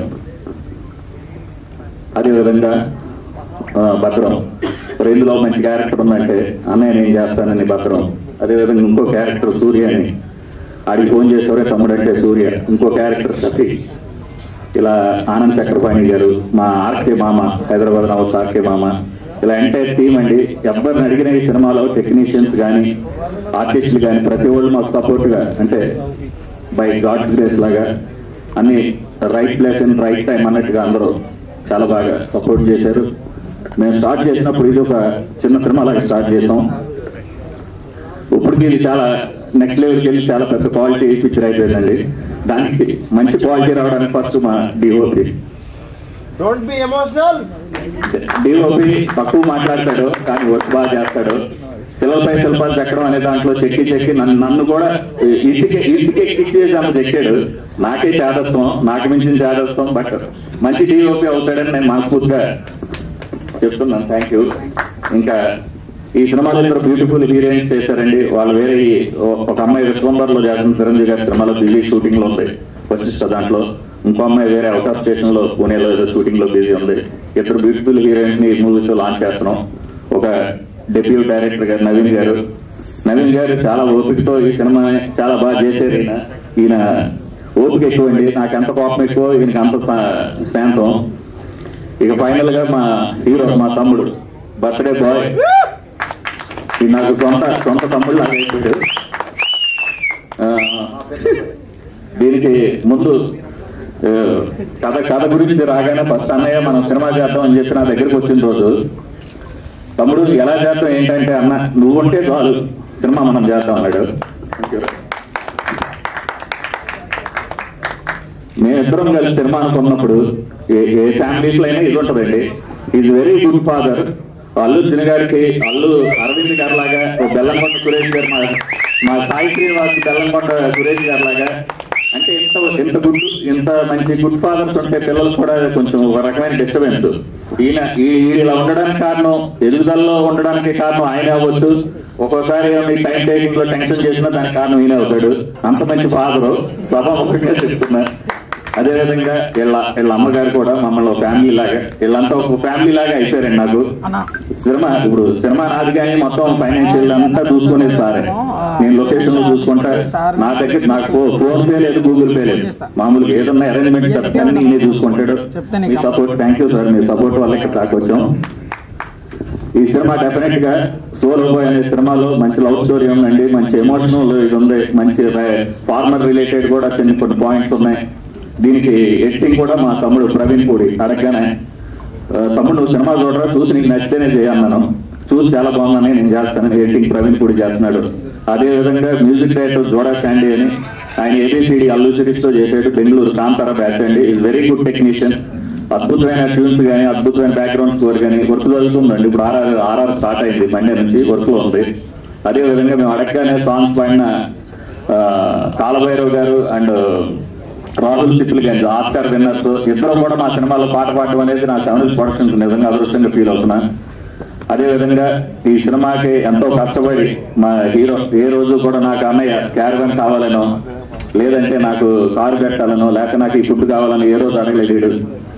అదేవిధంగా ఆ, భద్రం మరి ఇందులో మంచి క్యారెక్టర్ ఉందంటే అన్నయ్య నేను చేస్తానని భద్రం అదేవిధంగా ఇంకో క్యారెక్టర్ సూర్య అని ఆడికి ఫోన్ చేసేవారే తమ్ముడు అంటే సూర్య ఇంకో క్యారెక్టర్ సతీ ఇలా ఆనంద్ చక్రపాణి గారు మా ఆర్కే మామ హైదరాబాద్ నవస్ ఆర్కే మామ ఇలా ఎంటైర్ టీమ్ అండి ఎవరిని అడిగిన ఈ సినిమాలో టెక్నీషియన్స్ కానీ ఆర్టిస్టులు కానీ ప్రతి ఒళ్ళు మాకు సపోర్ట్ గా అంటే బై గాడ్స్ గ్రేస్ లాగా అన్ని right place and right time అన్నట్టుగా అందరూ చాలా బాగా సపోర్ట్ చేశారు మేము స్టార్ట్ చేసినప్పుడు ఇది ఒక చిన్న సినిమా లాగా స్టార్ట్ చేసాం ఇప్పటికి ఇది చాలా నెక్స్ట్ లెవెల్కి వెళ్ళి చాలా పెద్ద క్వాలిటీ పిక్చర్ అయిపోయిందండి దానికి మంచి క్వాలిటీ రావడానికి ఫస్ట్ మా DOP Don't be emotional. DOP తక్కువ మాట్లాడతాడు కానీ వర్క్ బాగా చేస్తాడు శిలపై శిల్పాలు చెక్కడం అనే దాంట్లో చెక్కి చెక్కి నన్ను నన్ను కూడా ఇసుక ఇసుక ఎక్కిచ్చేసి ఆమె చెక్కాడు నాకే చేదస్తాం నాకు మించిన చేదస్తాం బట్ మంచి డిఓపి అవుతాడని నేను మనస్ఫూర్తిగా చెప్తున్నాను థ్యాంక్ యూ ఇంకా ఈ సినిమాలో ఇద్దరు బ్యూటిఫుల్ హీరోయిన్స్ చేశారండి వాళ్ళు వేరే ఈ ఒక అమ్మాయి విశ్వంబర్లో చేస్తున్న చిరంజీవి గారి సినిమాలో బిజీ షూటింగ్ లో ఉంది వశిష్ట దాంట్లో ఇంకో అమ్మాయి వేరే అవుట్ ఆఫ్ స్టేషన్ లో పూణేలో ఏదో షూటింగ్ లో బిజీ ఉంది ఇద్దరు బ్యూటిఫుల్ హీరోయిన్స్ ని మూవీస్ లాంచ్ చేస్తున్నాం ఒక డెబ్యూ డైరెక్టర్ గారు నవీన్ గారు నవీన్ గారు చాలా ఓపికతో ఈ సినిమా చాలా బాగా చేశారు ఈయన ఈయన ఓపిక ఎక్కువ అండి నాకు ఎంత కోపం ఎక్కువ ఈయనకి అంత శా- శాంతం ఇక ఫైనల్ గా మా హీరో మా తమ్ముడు బర్త్డే బాయ్ ఈ నాకు సొంత సొంత తమ్ముడు లాగా అయిపోయాడు ఆ, దీనికి ముందు ఆ, కథ కథ గురించి రాగానే ఫస్ట్ అన్నయ్య మనం సినిమా చేద్దాం అని చెప్పి నా దగ్గరికి వచ్చిన రోజు తమ్ముడు ఎలా చేద్దాం ఏంటంటే అన్న నువ్వు ఉంటే చాలు సినిమా మనం చేద్దాం అన్నాడు మేమిద్దరం కలిసి సినిమా అనుకున్నప్పుడు ఏ ఏ ఫ్యామిలీస్ లో అయినా ఇది ఉంటదండి is very good father Allu Arjun గారికి అల్లు అరవింద్ గారి లాగా ఓ బెల్లంకొండ సురేష్ గారు మా మా సాయి శ్రీనివాస్ బెల్లంకొండ సురేష్ గారి లాగా అంటే ఇంత ఇంత గుడ్ ఇంత మంచి గుడ్ ఫాదర్స్ ఉంటే పిల్లలు కూడా కొంచెం ఒక రకమైన డిస్టర్బెన్స్ ఈయన ఈ- ఈయన ఇలా ఉండడానికి కారణం ఎదుగుదలలో ఉండడానికి కారణం ఆయన అవ్వచ్చు ఒక్కోసారి మీ టైం టేకింగ్ లో టెన్షన్ చేసినా దానికి కారణం ఈయన అవుతాడు అంత మంచి ఫాదరు సభాముఖంగా చెప్తున్నా అదేవిధంగా వీళ్ళ వీళ్ళ అమ్మగారు కూడా మమ్మల్ని ఒక ఫ్యామిలీ లాగా వీళ్ళంతా ఒక ఫ్యామిలీ లాగా అయిపోయారండి నాకు సినిమా ఇప్పుడు సినిమా నాది కానీ మొత్తం ఫైనాన్షియల్ అంతా చూసుకునేది సారే నేను లొకేషన్ లో చూసుకుంటా నా దగ్గర నాకు ఫోన్ పే లేదు గూగుల్ పే లేదు మామూలుగా ఏదన్నా అరేంజ్మెంట్ చెప్తాను నేనే చూసుకుంటాడు మీ సపోర్ట్ థ్యాంక్ యూ సార్ మీ సపోర్ట్ వల్ల ఇక్కడ దాకా వచ్చాం ఈ సినిమా డెఫినెట్ గా సోలో బాయ్ అనే సినిమాలో మంచి లవ్ స్టోరీ ఉందండి మంచి ఎమోషనల్ ఇది ఉంది మంచి ఫార్మర్ రిలేటెడ్ కూడా చిన్న కొన్ని పాయింట్స్ ఉన్నాయి దీనికి ఎడిటింగ్ కూడా మా తమ్ముడు ప్రవీణ్ పూడి అడగగానే ఆ, తమ్ముడు నువ్వు సినిమా చూడరా చూసి నీకు నచ్చితేనే చేయన్నాను చూసి చాలా బాగుందని నేను చేస్తాను ఎడిటింగ్ ప్రవీణ్ పూడి చేస్తున్నాడు అదే విధంగా మ్యూజిక్ డైరెక్టర్ జోడా శాండీ అని ఆయన ఏబిసిడి అల్లు సిరీస్ తో చేసాడు బెంగళూరు కాంతార బ్యాచ్ అండి ఇస్ వెరీ గుడ్ టెక్నీషియన్ అద్భుతమైన ట్యూన్స్ కానీ అద్భుతమైన బ్యాక్గ్రౌండ్ స్కోర్ కానీ వర్క్ జరుగుతుందండి ఇప్పుడు ఆర్ఆర్ ఆర్ఆర్ స్టార్ట్ అయింది మండే నుంచి వర్క్ లో ఉంది అదే విధంగా మేము అడగగానే సాంగ్స్ పాడిన ఆ, కాలభైరవ్ గారు అండ్ రాహుల్ సిప్పుల్ గారు ఆస్కార్ విన్నర్స్ ఇద్దరు కూడా మా సినిమాలో పాట పాడడం అనేది నా సెవెన్ ప్రొడక్షన్స్ నిజంగా అదృష్టంగా ఫీల్ అవుతున్నా అదే విధంగా ఈ సినిమాకి ఎంతో కష్టపడి మా హీరో ఏ రోజు కూడా నాకు అన్నయ్య క్యారవన్ కావాలనో లేదంటే నాకు కారు పెట్టాలనో లేక నాకు ఈ ఫుడ్ కావాలని ఏ రోజు అడగలేదు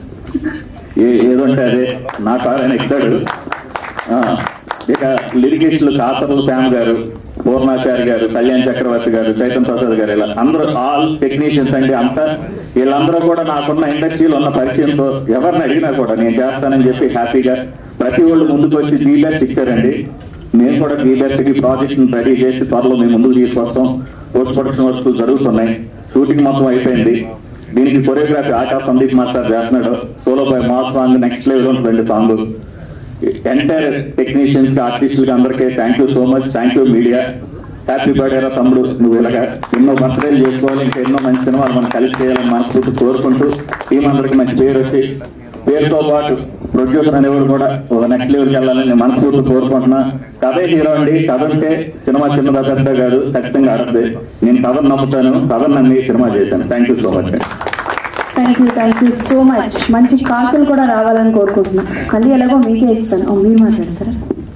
ఏ ఏదంటే అదే నా కారు ఆయన ఇస్తాడు ఆ, ఇక లిరికిస్టులు కాసర్ల శ్యామ్ గారు పూర్ణాచారి గారు కళ్యాణ్ చక్రవర్తి గారు చైతన్ ప్రసాద్ గారు ఇలా అందరూ ఆల్ టెక్నీషియన్స్ అండి అంతా వీళ్ళందరూ కూడా నాకున్న ఇండస్ట్రీలో ఉన్న పరిచయంతో ఎవరిని అడిగినా కూడా నేను చేస్తానని చెప్పి హ్యాపీగా ప్రతి వాళ్ళు ముందుకు వచ్చి ది బెస్ట్ ఇచ్చారండి నేను కూడా ది బెస్ట్ కి ప్రాజెక్ట్ రెడీ చేసి త్వరలో మేము ముందుకు తీసుకొస్తాం పోస్ట్ ప్రొడక్షన్ వర్క్ జరుగుతున్నాయి షూటింగ్ మొత్తం అయిపోయింది దీనికి కొరియోగ్రఫీ ఆకాశ్ సందీప్ మాస్టర్ చేస్తున్నాడు Solo Boy mass song next level ఉంటుంది సాంగ్ ఎంటైర్ టెక్నీషియన్స్ ఆర్టిస్టులకి అందరికీ thank you so much thank you media happy birthday రా తమ్ముడు నువ్వు ఇలాగా ఎన్నో బర్త్డేలు చేసుకోవాలి ఇంకా ఎన్నో మంచి సినిమాలు మనం కలిసి చేయాలని మనస్ఫూర్తి కోరుకుంటూ టీం అందరికి మంచి పేరు వచ్చి పేరుతో పాటు ప్రొడ్యూసర్ అనేవాడు కూడా ఒక నెక్స్ట్ లెవెల్కి వెళ్ళాలని నేను మనస్ఫూర్తి కోరుకుంటున్నా కథే హీరో అండి కథ ఉంటే సినిమా చిన్నదా పెద్ద కాదు ఖచ్చితంగా ఆడద్దు నేను కథను నమ్ముతాను కథను నమ్మి సినిమా చేశాను thank you so much thank you thank you so much మంచి కాసులు కూడా రావాలని కోరుకుంటున్నా మళ్ళీ ఎలాగో మీకే ఇస్తాను ఓ, మీరు మాట్లాడతారా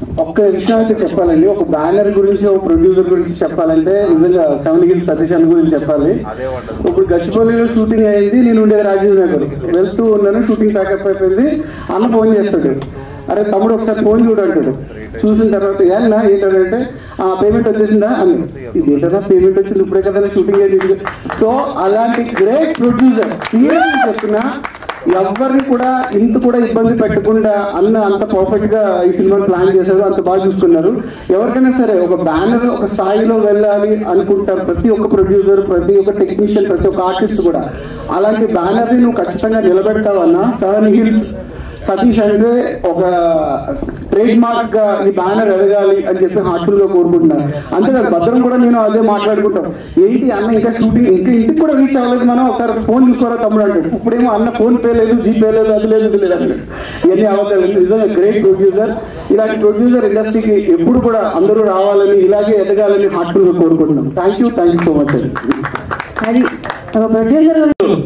ఒక్క విషయం అయితే చెప్పాలండి ఒక బ్యానర్ గురించి ఒక ప్రొడ్యూసర్ గురించి చెప్పాలంటే నిజంగా సెవెన్ గిల్ సతీష్ అని గురించి చెప్పాలి ఇప్పుడు గచ్చిపల్లిలో షూటింగ్ అయింది నేను ఉండేది రాజీవ్ నగర్ వెళ్తూ ఉన్నాను షూటింగ్ ప్యాకప్ అయిపోయింది అన్న ఫోన్ చేస్తాడు అరే తమ్ముడు ఒకసారి ఫోన్ చూడంటాడు చూసిన తర్వాత ఏమన్నా ఏంటంటే ఆ పేమెంట్ వచ్చేసిందా అని ఇది ఏంటన్నా పేమెంట్ వచ్చింది ఇప్పుడే కదా షూటింగ్ అయింది సో అలాంటి గ్రేట్ ప్రొడ్యూసర్ చెప్తున్నా ఎవరిని కూడా ఇంత కూడా ఇబ్బంది పెట్టకుండా అన్న అంత పర్ఫెక్ట్ గా ఈ సినిమాని ప్లాన్ చేశారు అంత బాగా చూసుకున్నారు ఎవరికైనా సరే ఒక బ్యానర్ ఒక స్థాయిలో వెళ్ళాలి అనుకుంటారు ప్రతి ఒక్క ప్రొడ్యూసర్ ప్రతి ఒక్క టెక్నీషియన్ ప్రతి ఒక్క ఆర్టిస్ట్ కూడా అలాంటి బ్యానర్ ని నువ్వు ఖచ్చితంగా నిలబెడతావన్నా సెవెన్ హిల్స్ సతీష్ అంటే ఒక ట్రేడ్ మార్క్ గా ఈ బ్యానర్ ఎదగాలి అని చెప్పి హార్ట్ఫుల్ గా కోరుకుంటున్నాను అంతేకాదు భద్రం కూడా నేను అదే మాట్లాడుకుంటాం ఏంటి అన్న ఇంకా షూటింగ్ ఇంకా ఇంటికి కూడా రీచ్ అవ్వలేదు మనం ఒకసారి ఫోన్ చూసుకోరా తమ్ముడు అంటాడు ఇప్పుడేమో అన్న ఫోన్ పే లేదు జీపే లేదు అది లేదు ఇది లేదు అంటాడు ఇవన్నీ అవకాశం నిజంగా గ్రేట్ ప్రొడ్యూసర్ ఇలాంటి ప్రొడ్యూసర్ ఇండస్ట్రీకి ఎప్పుడు కూడా అందరూ రావాలని ఇలాగే ఎదగాలని హార్ట్ఫుల్ గా కోరుకుంటున్నాం thank you thank you so much అండి అది ఒక producer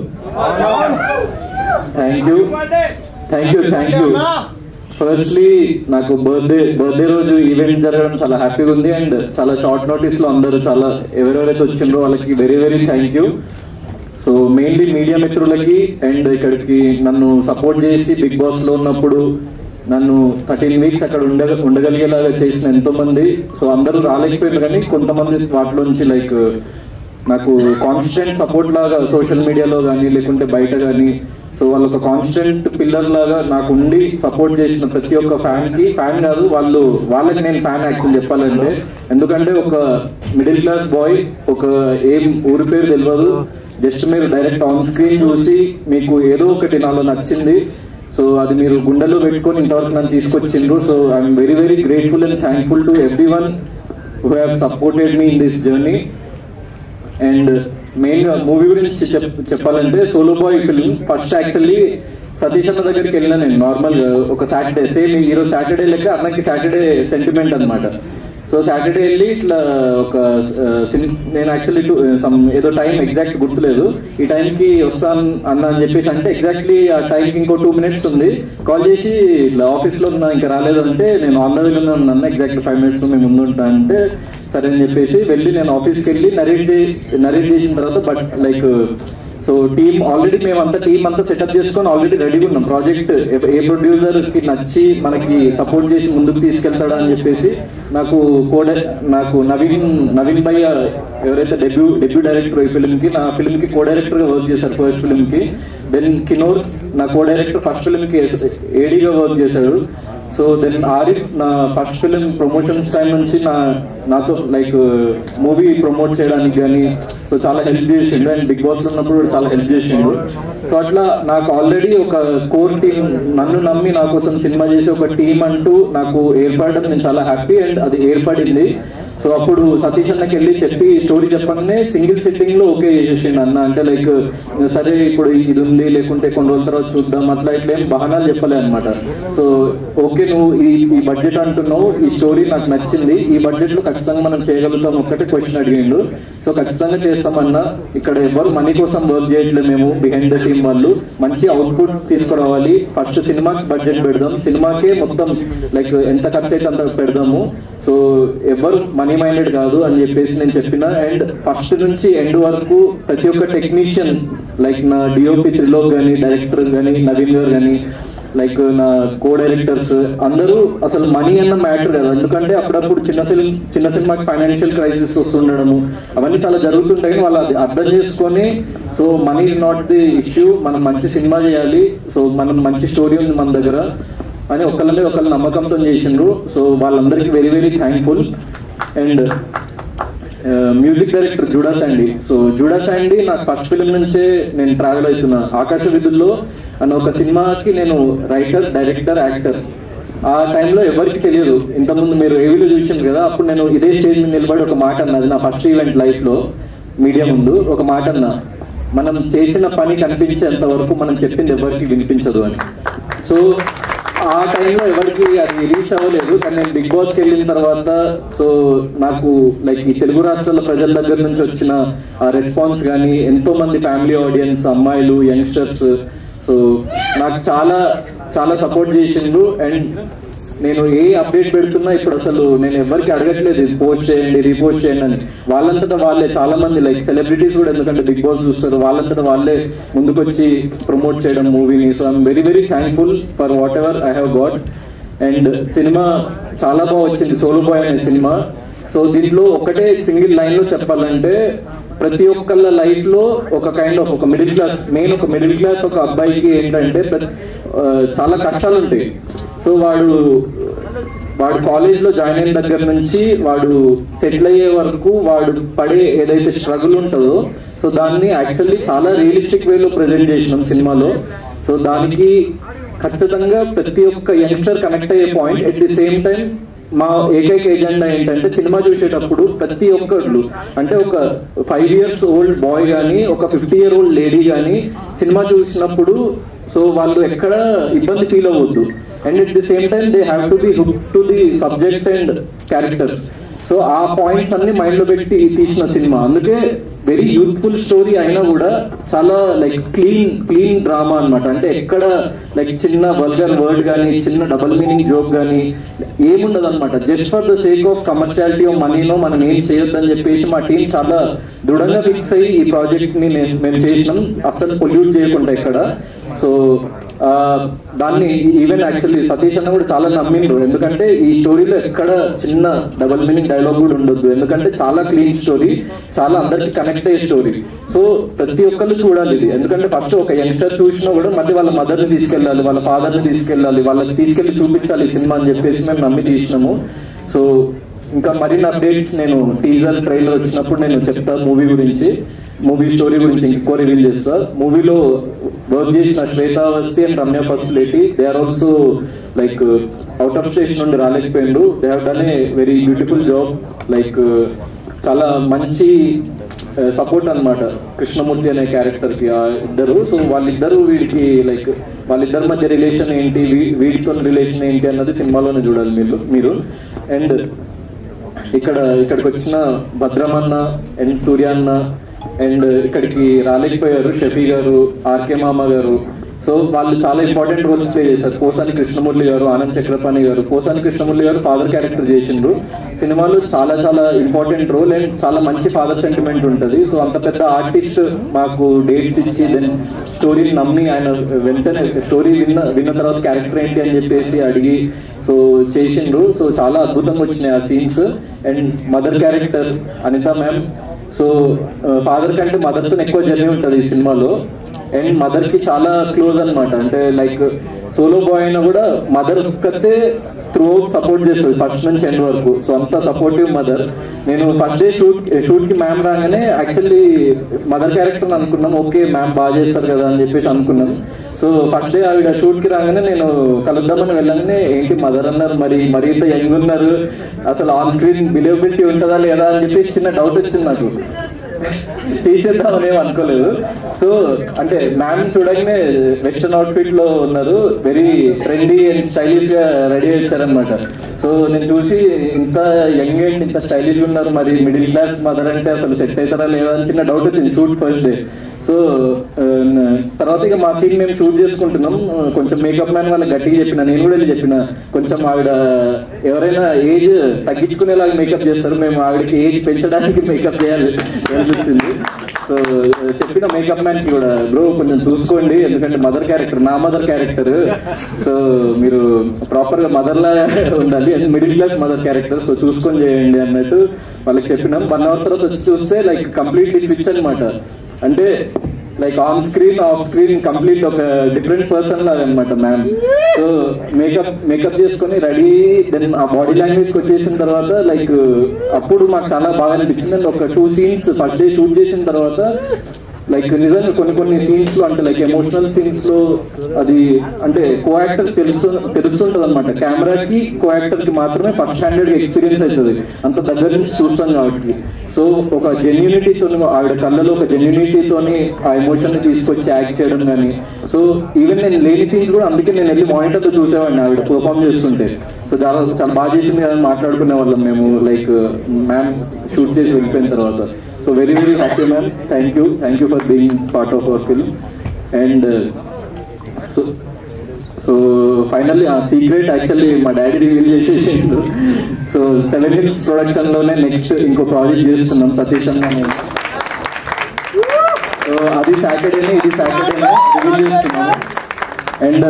thank you thank you thank you firstly నాకు బర్త్డే బర్త్డే రోజు ఈవెంట్ జరగడం చాలా హ్యాపీగా ఉంది అండ్ చాలా షార్ట్ నోటీస్ లో అందరూ చాలా ఎవరెవరైతే వచ్చిండ్రో వాళ్ళకి very very thank you so mainly media మిత్రులకి అండ్ ఇక్కడికి నన్ను సపోర్ట్ చేసి బిగ్ బాస్ లో ఉన్నప్పుడు నన్ను థర్టీన్ వీక్స్ అక్కడ ఉండ ఉండగలిగేలాగా చేసిన ఎంతో మంది సో అందరూ రాలేకపోయారు కానీ కొంతమంది వాటిలోంచి లైక్ నాకు కాన్స్టెంట్ సపోర్ట్ లాగా సోషల్ మీడియాలో కానీ లేకుంటే బయట కానీ సో వాళ్ళు ఒక కాన్స్టెంట్ పిల్లర్ లాగా నాకు ఉండి సపోర్ట్ చేసిన ప్రతి ఒక్క ఫ్యాన్ కి ఫ్యాన్ కాదు వాళ్ళు వాళ్ళకి నేను ఫ్యాన్ యాక్చువల్ చెప్పాలంటే ఎందుకంటే ఒక మిడిల్ క్లాస్ బాయ్ ఒక ఏం ఊరి పేరు తెలియదు జస్ట్ మీరు డైరెక్ట్ ఆన్ స్క్రీన్ చూసి మీకు ఏదో ఒకటి నాలో నచ్చింది సో అది మీరు గుండెలో పెట్టుకొని ఇంతవరకు నన్ను తీసుకొచ్చిండ్రు so I'm very very grateful and thankful to everyone who have supported me in this journey and main గా మూవీ గురించి చెప్- చెప్పాలంటే solo bye film first actually Satish అన్న దగ్గరికి వెళ్ళిన నేను నార్మల్ గా ఒక సాటర్డే సేమ్ ఈరోజు సాటర్డే లెక్క అన్నకి సాటర్డే సెంటిమెంట్ అన్నమాట సో సాటర్డే వెళ్ళి ఇట్లా ఒక ఆ, సిన్- నేను యాక్చువల్లీ సమ్ ఏదో టైం ఎగ్జాక్ట్ గుర్తులేదు ఈ టైం కి వస్తాను అన్న అని చెప్పేసి అంటే ఎగ్జాక్ట్లీ ఆ టైం కి ఇంకో టూ మినిట్స్ ఉంది కాల్ చేసి ఇట్లా ఆఫీస్ లో ఉన్నా ఇంకా రాలేదంటే నేను ఆన్ ద వే ఉన్నాను ఎగ్జాక్ట్ ఫైవ్ మినిట్స్ మేము ముందు ఉంటా అంటే సరే అని చెప్పేసి వెళ్ళి నేను ఆఫీస్కి వెళ్ళి నరేట్ నరేట్ చేసిన తర్వాత but like so team already మేమంతా టీం అంతా సెటప్ చేసుకొని ఆల్రెడీ రెడీగా ఉన్నాం ప్రాజెక్ట్ ఏ ప్రొడ్యూసర్ కి నచ్చి మనకి సపోర్ట్ చేసి ముందుకు తీసుకెళ్తాడా అని చెప్పేసి నాకు కోడ నాకు నవీన్ నవీన్ భయ్య ఎవరైతే డెబ్యూ డెబ్యూ డైరెక్టర్ ఈ ఫిల్మ్ కి నా ఫిల్మ్ కి కో డైరెక్టర్ గా వర్క్ చేశారు ఫస్ట్ ఫిల్మ్ కి దెన్ కినోర్ నా కో డైరెక్టర్ ఫస్ట్ ఫిల్మ్ కి ఏడీగా వర్క్ చేశాడు సో దెన్ ఆరిఫ్ నా ఫస్ట్ ఫిలిం ప్రమోషన్స్ టైం నుంచి నా నాతో లైక్ మూవీ ప్రమోట్ చేయడానికి కానీ సో చాలా హెల్ప్ చేసిండు అండ్ బిగ్ బాస్ లో ఉన్నప్పుడు కూడా చాలా హెల్ప్ చేసిండు సో అట్లా నాకు ఆల్రెడీ ఒక కోర్ టీం నన్ను నమ్మి నా కోసం సినిమా చేసి ఒక టీం అంటూ నాకు ఏర్పడడం నేను చాలా హ్యాపీ అండ్ అది ఏర్పడింది సో అప్పుడు సతీష్ అన్నకి వెళ్ళి చెప్పి స్టోరీ చెప్పగానే సింగిల్ సిట్టింగ్ లో ఓకే చేసేసిండు అన్న అంటే లైక్ సరే ఇప్పుడు ఇది ఉంది లేకుంటే కొన్ని రోజుల తర్వాత చూద్దాం అట్లా ఇట్లా ఏం బహనాలు చెప్పలే అనమాట సో ఓకే నువ్వు ఈ ఈ బడ్జెట్ అంటున్నావు ఈ స్టోరీ నాకు నచ్చింది ఈ బడ్జెట్ లో ఖచ్చితంగా మనం చేయగలుగుతాం ఒక్కటే క్వశ్చన్ అడిగిండు సో ఖచ్చితంగా చేస్తామన్నా ఇక్కడ ఎవరు మనీ కోసం వర్క్ చేయట్లేదు మేము బిహైండ్ ద టీమ్ వాళ్ళు మంచి అవుట్పుట్ తీసుకురావాలి ఫస్ట్ సినిమాకి బడ్జెట్ పెడదాం సినిమాకే మొత్తం లైక్ ఎంత ఖర్చు అయితే అంత పెడదాము సో ఎవరు మనీ మైండెడ్ కాదు అని చెప్పేసి నేను చెప్పిన అండ్ ఫస్ట్ నుంచి ఎండ్ వరకు ప్రతి ఒక్క టెక్నీషియన్ లైక్ నా డిఓపి త్రిలోక్ గానీ డైరెక్టర్ గానీ నవీన్ గారు గానీ లైక్ నా కో డైరెక్టర్స్ అందరూ అసలు మనీ అన్న మ్యాటర్ కదా ఎందుకంటే అప్పుడప్పుడు చిన్న సినిమా చిన్న సినిమాకి ఫైనాన్షియల్ క్రైసిస్ వస్తుండడము అవన్నీ చాలా జరుగుతుంటాయి కానీ వాళ్ళు అది అర్థం చేసుకొని so money is not the issue మనం మంచి సినిమా చేయాలి సో మనం మంచి స్టోరీ ఉంది మన దగ్గర అని ఒకళ్ళ మీద ఒకళ్ళ నమ్మకంతో చేసిండ్రు సో వాళ్ళందరికీ very very thankful and music director Judah Sandhy so Judah Sandhy నాకు ఫస్ట్ ఫిలిం నుంచే నేను ట్రావెల్ అవుతున్నా ఆకాశ విధుల్లో అన్న ఒక సినిమాకి నేను రైటర్ డైరెక్టర్ యాక్టర్ ఆ టైంలో ఎవరికి తెలియదు ఇంతకుముందు మీరు ఏవీలో చూసింది కదా అప్పుడు నేను ఇదే స్టేజ్ మీద నిలబడి ఒక మాట అన్నది నా ఫస్ట్ ఈవెంట్ లైఫ్ లో మీడియా ముందు ఒక మాట అన్నా మనం చేసిన పని కనిపించేంత వరకు మనం చెప్పింది ఎవరికి వినిపించదు అని సో ఆ టైంలో ఎవరికి అది రీచ్ అవ్వలేదు కానీ నేను బిగ్ బాస్ వెళ్ళిన తర్వాత సో నాకు లైక్ ఈ తెలుగు రాష్ట్రాల ప్రజల దగ్గర నుంచి వచ్చిన ఆ రెస్పాన్స్ కానీ ఎంతో మంది ఫ్యామిలీ ఆడియన్స్ అమ్మాయిలు యంగ్స్టర్స్ సో నాకు చాలా చాలా సపోర్ట్ చేసిండ్రు అండ్ నేను ఏ అప్డేట్ పెడుతున్నా ఇప్పుడు అసలు నేను ఎవరికి అడగట్లేదు ఇది పోస్ట్ చేయండి రీపోస్ట్ చేయండి అని వాళ్ళంతటా వాళ్ళే చాలా మంది లైక్ సెలబ్రిటీస్ కూడా ఎందుకంటే బిగ్ బాస్ చూస్తారు వాళ్ళంతటా వాళ్ళే ముందుకొచ్చి ప్రమోట్ చేయడం మూవీని so I'm very very thankful for whatever I have got and cinema చాలా బాగా వచ్చింది సోలో బాయ్ అనే సినిమా సో దీంట్లో ఒకటే సింగిల్ లైన్ లో చెప్పాలంటే ప్రతి ఒక్కళ్ళ లైఫ్ లో ఒక కైండ్ ఆఫ్ ఒక మిడిల్ క్లాస్ మెయిన్ ఒక మిడిల్ క్లాస్ ఒక అబ్బాయికి ఏంటంటే ప్రతి- ఆ, చాలా కష్టాలు ఉంటాయి సో వాడు వాడు కాలేజ్ లో జాయిన్ అయిన దగ్గర నుంచి వాడు సెటిల్ అయ్యే వరకు వాడు పడే ఏదైతే స్ట్రగుల్ ఉంటుందో సో దాన్ని యాక్చువల్లీ చాలా రియలిస్టిక్ వేలో ప్రజెంట్ చేసినాం సినిమాలో సో దానికి ఖచ్చితంగా ప్రతి ఒక్క యంగ్స్టర్ కనెక్ట్ అయ్యే point at the same time మా ఏకైక ఎజెండా ఏంటంటే సినిమా చూసేటప్పుడు ప్రతి ఒక్కళ్ళు అంటే ఒక ఫైవ్ ఇయర్స్ ఓల్డ్ బాయ్ గానీ ఒక ఫిఫ్టీ ఇయర్ ఓల్డ్ లేడీ గానీ సినిమా చూసినప్పుడు సో వాళ్ళు ఎక్కడ ఇబ్బంది ఫీల్ అవ్వద్దు and at the same time they have to be hook to the subject and characters so ఆ పాయింట్స్ అన్ని మైండ్ లో పెట్టి తీసిన సినిమా అందుకే వెరీ యూత్ఫుల్ స్టోరీ అయినా కూడా చాలా లైక్ క్లీన్ క్లీన్ డ్రామా అన్నమాట అంటే ఎక్కడ లైక్ చిన్న వల్గర్ వర్డ్ కానీ చిన్న డబుల్ మీనింగ్ జోక్ కానీ ఏముండదు అనమాట just for the sake of commerciality of మనీనో మనం ఏం చేయొద్దని చెప్పేసి మా టీం చాలా దృఢంగా ఫిక్స్ అయ్యి ఈ ప్రాజెక్ట్ ని నే- మేము చేసినాం అసలు పొల్యూట్ చేయకుండా ఇక్కడ సో ఆ, దాన్ని ఈవెన్ యాక్చువల్లీ సతీష్ అన్న కూడా చాలా నమ్మిండ్రు ఎందుకంటే ఈ స్టోరీలో ఎక్కడ చిన్న డబుల్ మీనింగ్ డైలాగ్ కూడా ఉండొద్దు ఎందుకంటే చాలా క్లీన్ స్టోరీ చాలా అందరికి కనెక్ట్ అయ్యే స్టోరీ సో ప్రతి ఒక్కళ్ళు చూడాలి ఇది ఎందుకంటే ఫస్ట్ ఒక యంగ్స్టర్ చూసినా కూడా మళ్ళీ వాళ్ళ మదర్ ని తీసుకెళ్ళాలి వాళ్ళ ఫాదర్ ని తీసుకెళ్ళాలి వాళ్ళకి తీసుకెళ్లి చూపించాలి ఈ సినిమా అని చెప్పేసి మేము నమ్మి తీసినాము సో ఇంకా మరిన్ని అప్డేట్స్ నేను టీజర్ ట్రైలర్ వచ్చినప్పుడు నేను చెప్తా మూవీ గురించి మూవీ స్టోరీ గురించి ఎక్కువ రివీల్ చేస్తా మూవీలో వర్క్ చేసిన శ్వేతా వస్తి అండ్ రమ్య ఫస్లేటి they are also like out of station నుండి రాలేకపోయిండు they have done a very beautiful job like చాలా మంచి సపోర్ట్ అన్నమాట కృష్ణమూర్తి అనే క్యారెక్టర్ కి ఆ ఇద్దరు సో వాళ్ళిద్దరు వీడికి లైక్ వాళ్ళిద్దరి మధ్య రిలేషన్ ఏంటి వీ- వీడితో రిలేషన్ ఏంటి అన్నది సినిమాలోనే చూడాలి మీరు మీరు అండ్ ఇక్కడ ఇక్కడికి వచ్చిన భద్రమన్న అండ్ సూర్య అన్న అండ్ ఇక్కడికి రాలేకపోయారు షఫీ గారు ఆర్కే మామ గారు సో వాళ్ళు చాలా ఇంపార్టెంట్ రోల్స్ ప్లే చేశారు పోసాని కృష్ణమురళి గారు ఆనంద్ చక్రపాణి గారు పోసాని కృష్ణమురళి గారు ఫాదర్ క్యారెక్టర్ చేసిండ్రు సినిమాలో చాలా చాలా ఇంపార్టెంట్ రోల్ అండ్ చాలా మంచి ఫాదర్ సెంటిమెంట్ ఉంటది సో అంత పెద్ద ఆర్టిస్ట్ మాకు డేట్స్ ఇచ్చి దెన్ స్టోరీని నమ్మి ఆయన వెంటనే స్టోరీ విన్న విన్న తర్వాత క్యారెక్టర్ ఏంటి అని చెప్పేసి అడిగి సో చేసిండ్రు సో చాలా అద్భుతంగా వచ్చినాయి ఆ scenes and mother character Anitha ma'am so father కంటే మదర్ తో ఎక్కువ జర్నీ ఉంటది ఈ సినిమాలో అండ్ మదర్ కి చాలా క్లోజ్ అన్నమాట అంటే లైక్ సోలో బాయ్ అయినా కూడా మదర్ ఒక్కతే త్రూ అవుట్ సపోర్ట్ చేస్తుంది ఫస్ట్ నుంచి ఎండ్ వరకు సో అంత సపోర్టివ్ మదర్ నేను ఫస్ట్ డే షూట్ షూట్ కి మ్యామ్ రాగానే యాక్చువల్లీ మదర్ క్యారెక్టర్ అనుకున్నాం ఓకే మ్యామ్ బాగా చేస్తారు కదా అని చెప్పేసి అనుకున్నాం సో ఫస్ట్ డే ఆవిడ షూట్ కి రాగానే నేను కలుద్దామని వెళ్ళగానే ఏంటి మదర్ అన్నారు మరి మరి ఇంత యంగ్ ఉన్నారు అసలు ఆన్ స్క్రీన్ బిలియబిలిటీ ఉంటుందా లేదా అని చెప్పేసి చిన్న డౌట్ వచ్చింది నాకు తీసేద్దామని ఏం అనుకోలేదు సో అంటే మ్యామ్ చూడగానే వెస్టర్న్ అవుట్ఫిట్ లో ఉన్నారు వెరీ ట్రెండీ అండ్ స్టైలిష్ గా రెడీ వచ్చారనమాట సో నేను చూసి ఇంత యంగ్ అండ్ ఇంత స్టైలిష్ ఉన్నారు మరి మిడిల్ క్లాస్ మదర్ అంటే అసలు సెట్ అవుతారా లేదా అని చిన్న డౌట్ వచ్చింది షూట్ ఫస్ట్ డే సో ఆ, తర్వాత ఇక మా సీన్ మేము షూట్ చేసుకుంటున్నాం కొంచెం మేకప్ మ్యాన్ వాళ్ళకి గట్టిగా చెప్పిన నేను కూడా వెళ్ళి చెప్పిన కొంచెం ఆవిడ ఎవరైనా ఏజ్ తగ్గించుకునేలాగా మేకప్ చేస్తారు మేము ఆవిడకి ఏజ్ పెంచడానికి మేకప్ చేయాలి అనిపిస్తుంది సో చెప్పిన మేకప్ మ్యాన్ కి కూడా బ్రో కొంచెం చూసుకోండి ఎందుకంటే మదర్ క్యారెక్టర్ నా మదర్ క్యారెక్టర్ సో మీరు ప్రాపర్ గా మదర్ లా ఉండాలి and middle class mother character so చూసుకొని చేయండి అన్నట్టు వాళ్ళకి చెప్పినాం వన్ అవర్ తర్వాత వచ్చి చూస్తే లైక్ కంప్లీట్లీ స్విచ్ అన్నమాట అంటే like on screen off screen complete ఒక డిఫరెంట్ పర్సన్ లాగా అనమాట మ్యామ్ సో మేకప్ మేకప్ చేసుకొని రెడీ దెన్ ఆ బాడీ లాంగ్వేజ్ కి వచ్చేసిన తర్వాత లైక్ అప్పుడు మాకు చాలా బాగా అనిపించింది అండ్ ఒక two scenes first day shoot చేసిన తర్వాత లైక్ నిజంగా కొన్ని కొన్ని సీన్స్ లో అంటే లైక్ ఎమోషనల్ సీన్స్ లో అది అంటే కో యాక్టర్ తెలుసు తెలుస్తుంటది అనమాట కెమెరాకి కో యాక్టర్ కి మాత్రమే ఫస్ట్ స్టాండర్డ్ ఎక్స్పీరియన్స్ అవుతుంది అంత దగ్గర నుంచి చూస్తాం కాబట్టి సో ఒక జెన్యూనిటీతో ఆవిడ కళ్ళలో ఒక జెన్యూనిటీతోని ఆ ఎమోషన్ ని తీసుకొచ్చి యాక్ట్ చేయడం కానీ సో ఈవెన్ నేను లేని సీన్స్ కూడా అందుకే నేను వెళ్ళి మానిటర్ లో చూసేవాడిని ఆవిడ పర్ఫామ్ చేస్తుంటే సో చాలా చాలా బాగా చేసింది కదా అని మాట్లాడుకునే వాళ్ళం మేము లైక్ మ్యామ్ షూట్ చేసి వెళ్ళిపోయిన తర్వాత so very very happy ma'am thank you thank you for being part of our film and so so finally ఆ సీక్రెట్ యాక్చువల్లీ మా డాడీ రివీల్ చేసేసిండు సో సెవెన్ హిల్స్ ప్రొడక్షన్ లోనే నెక్స్ట్ ఇంకో project చేస్తున్నాం సతీష్ అన్న నేను. సో అది సాటర్డేనే ఇది సాటర్డేనే రివీల్ చేస్తున్నాము అండ్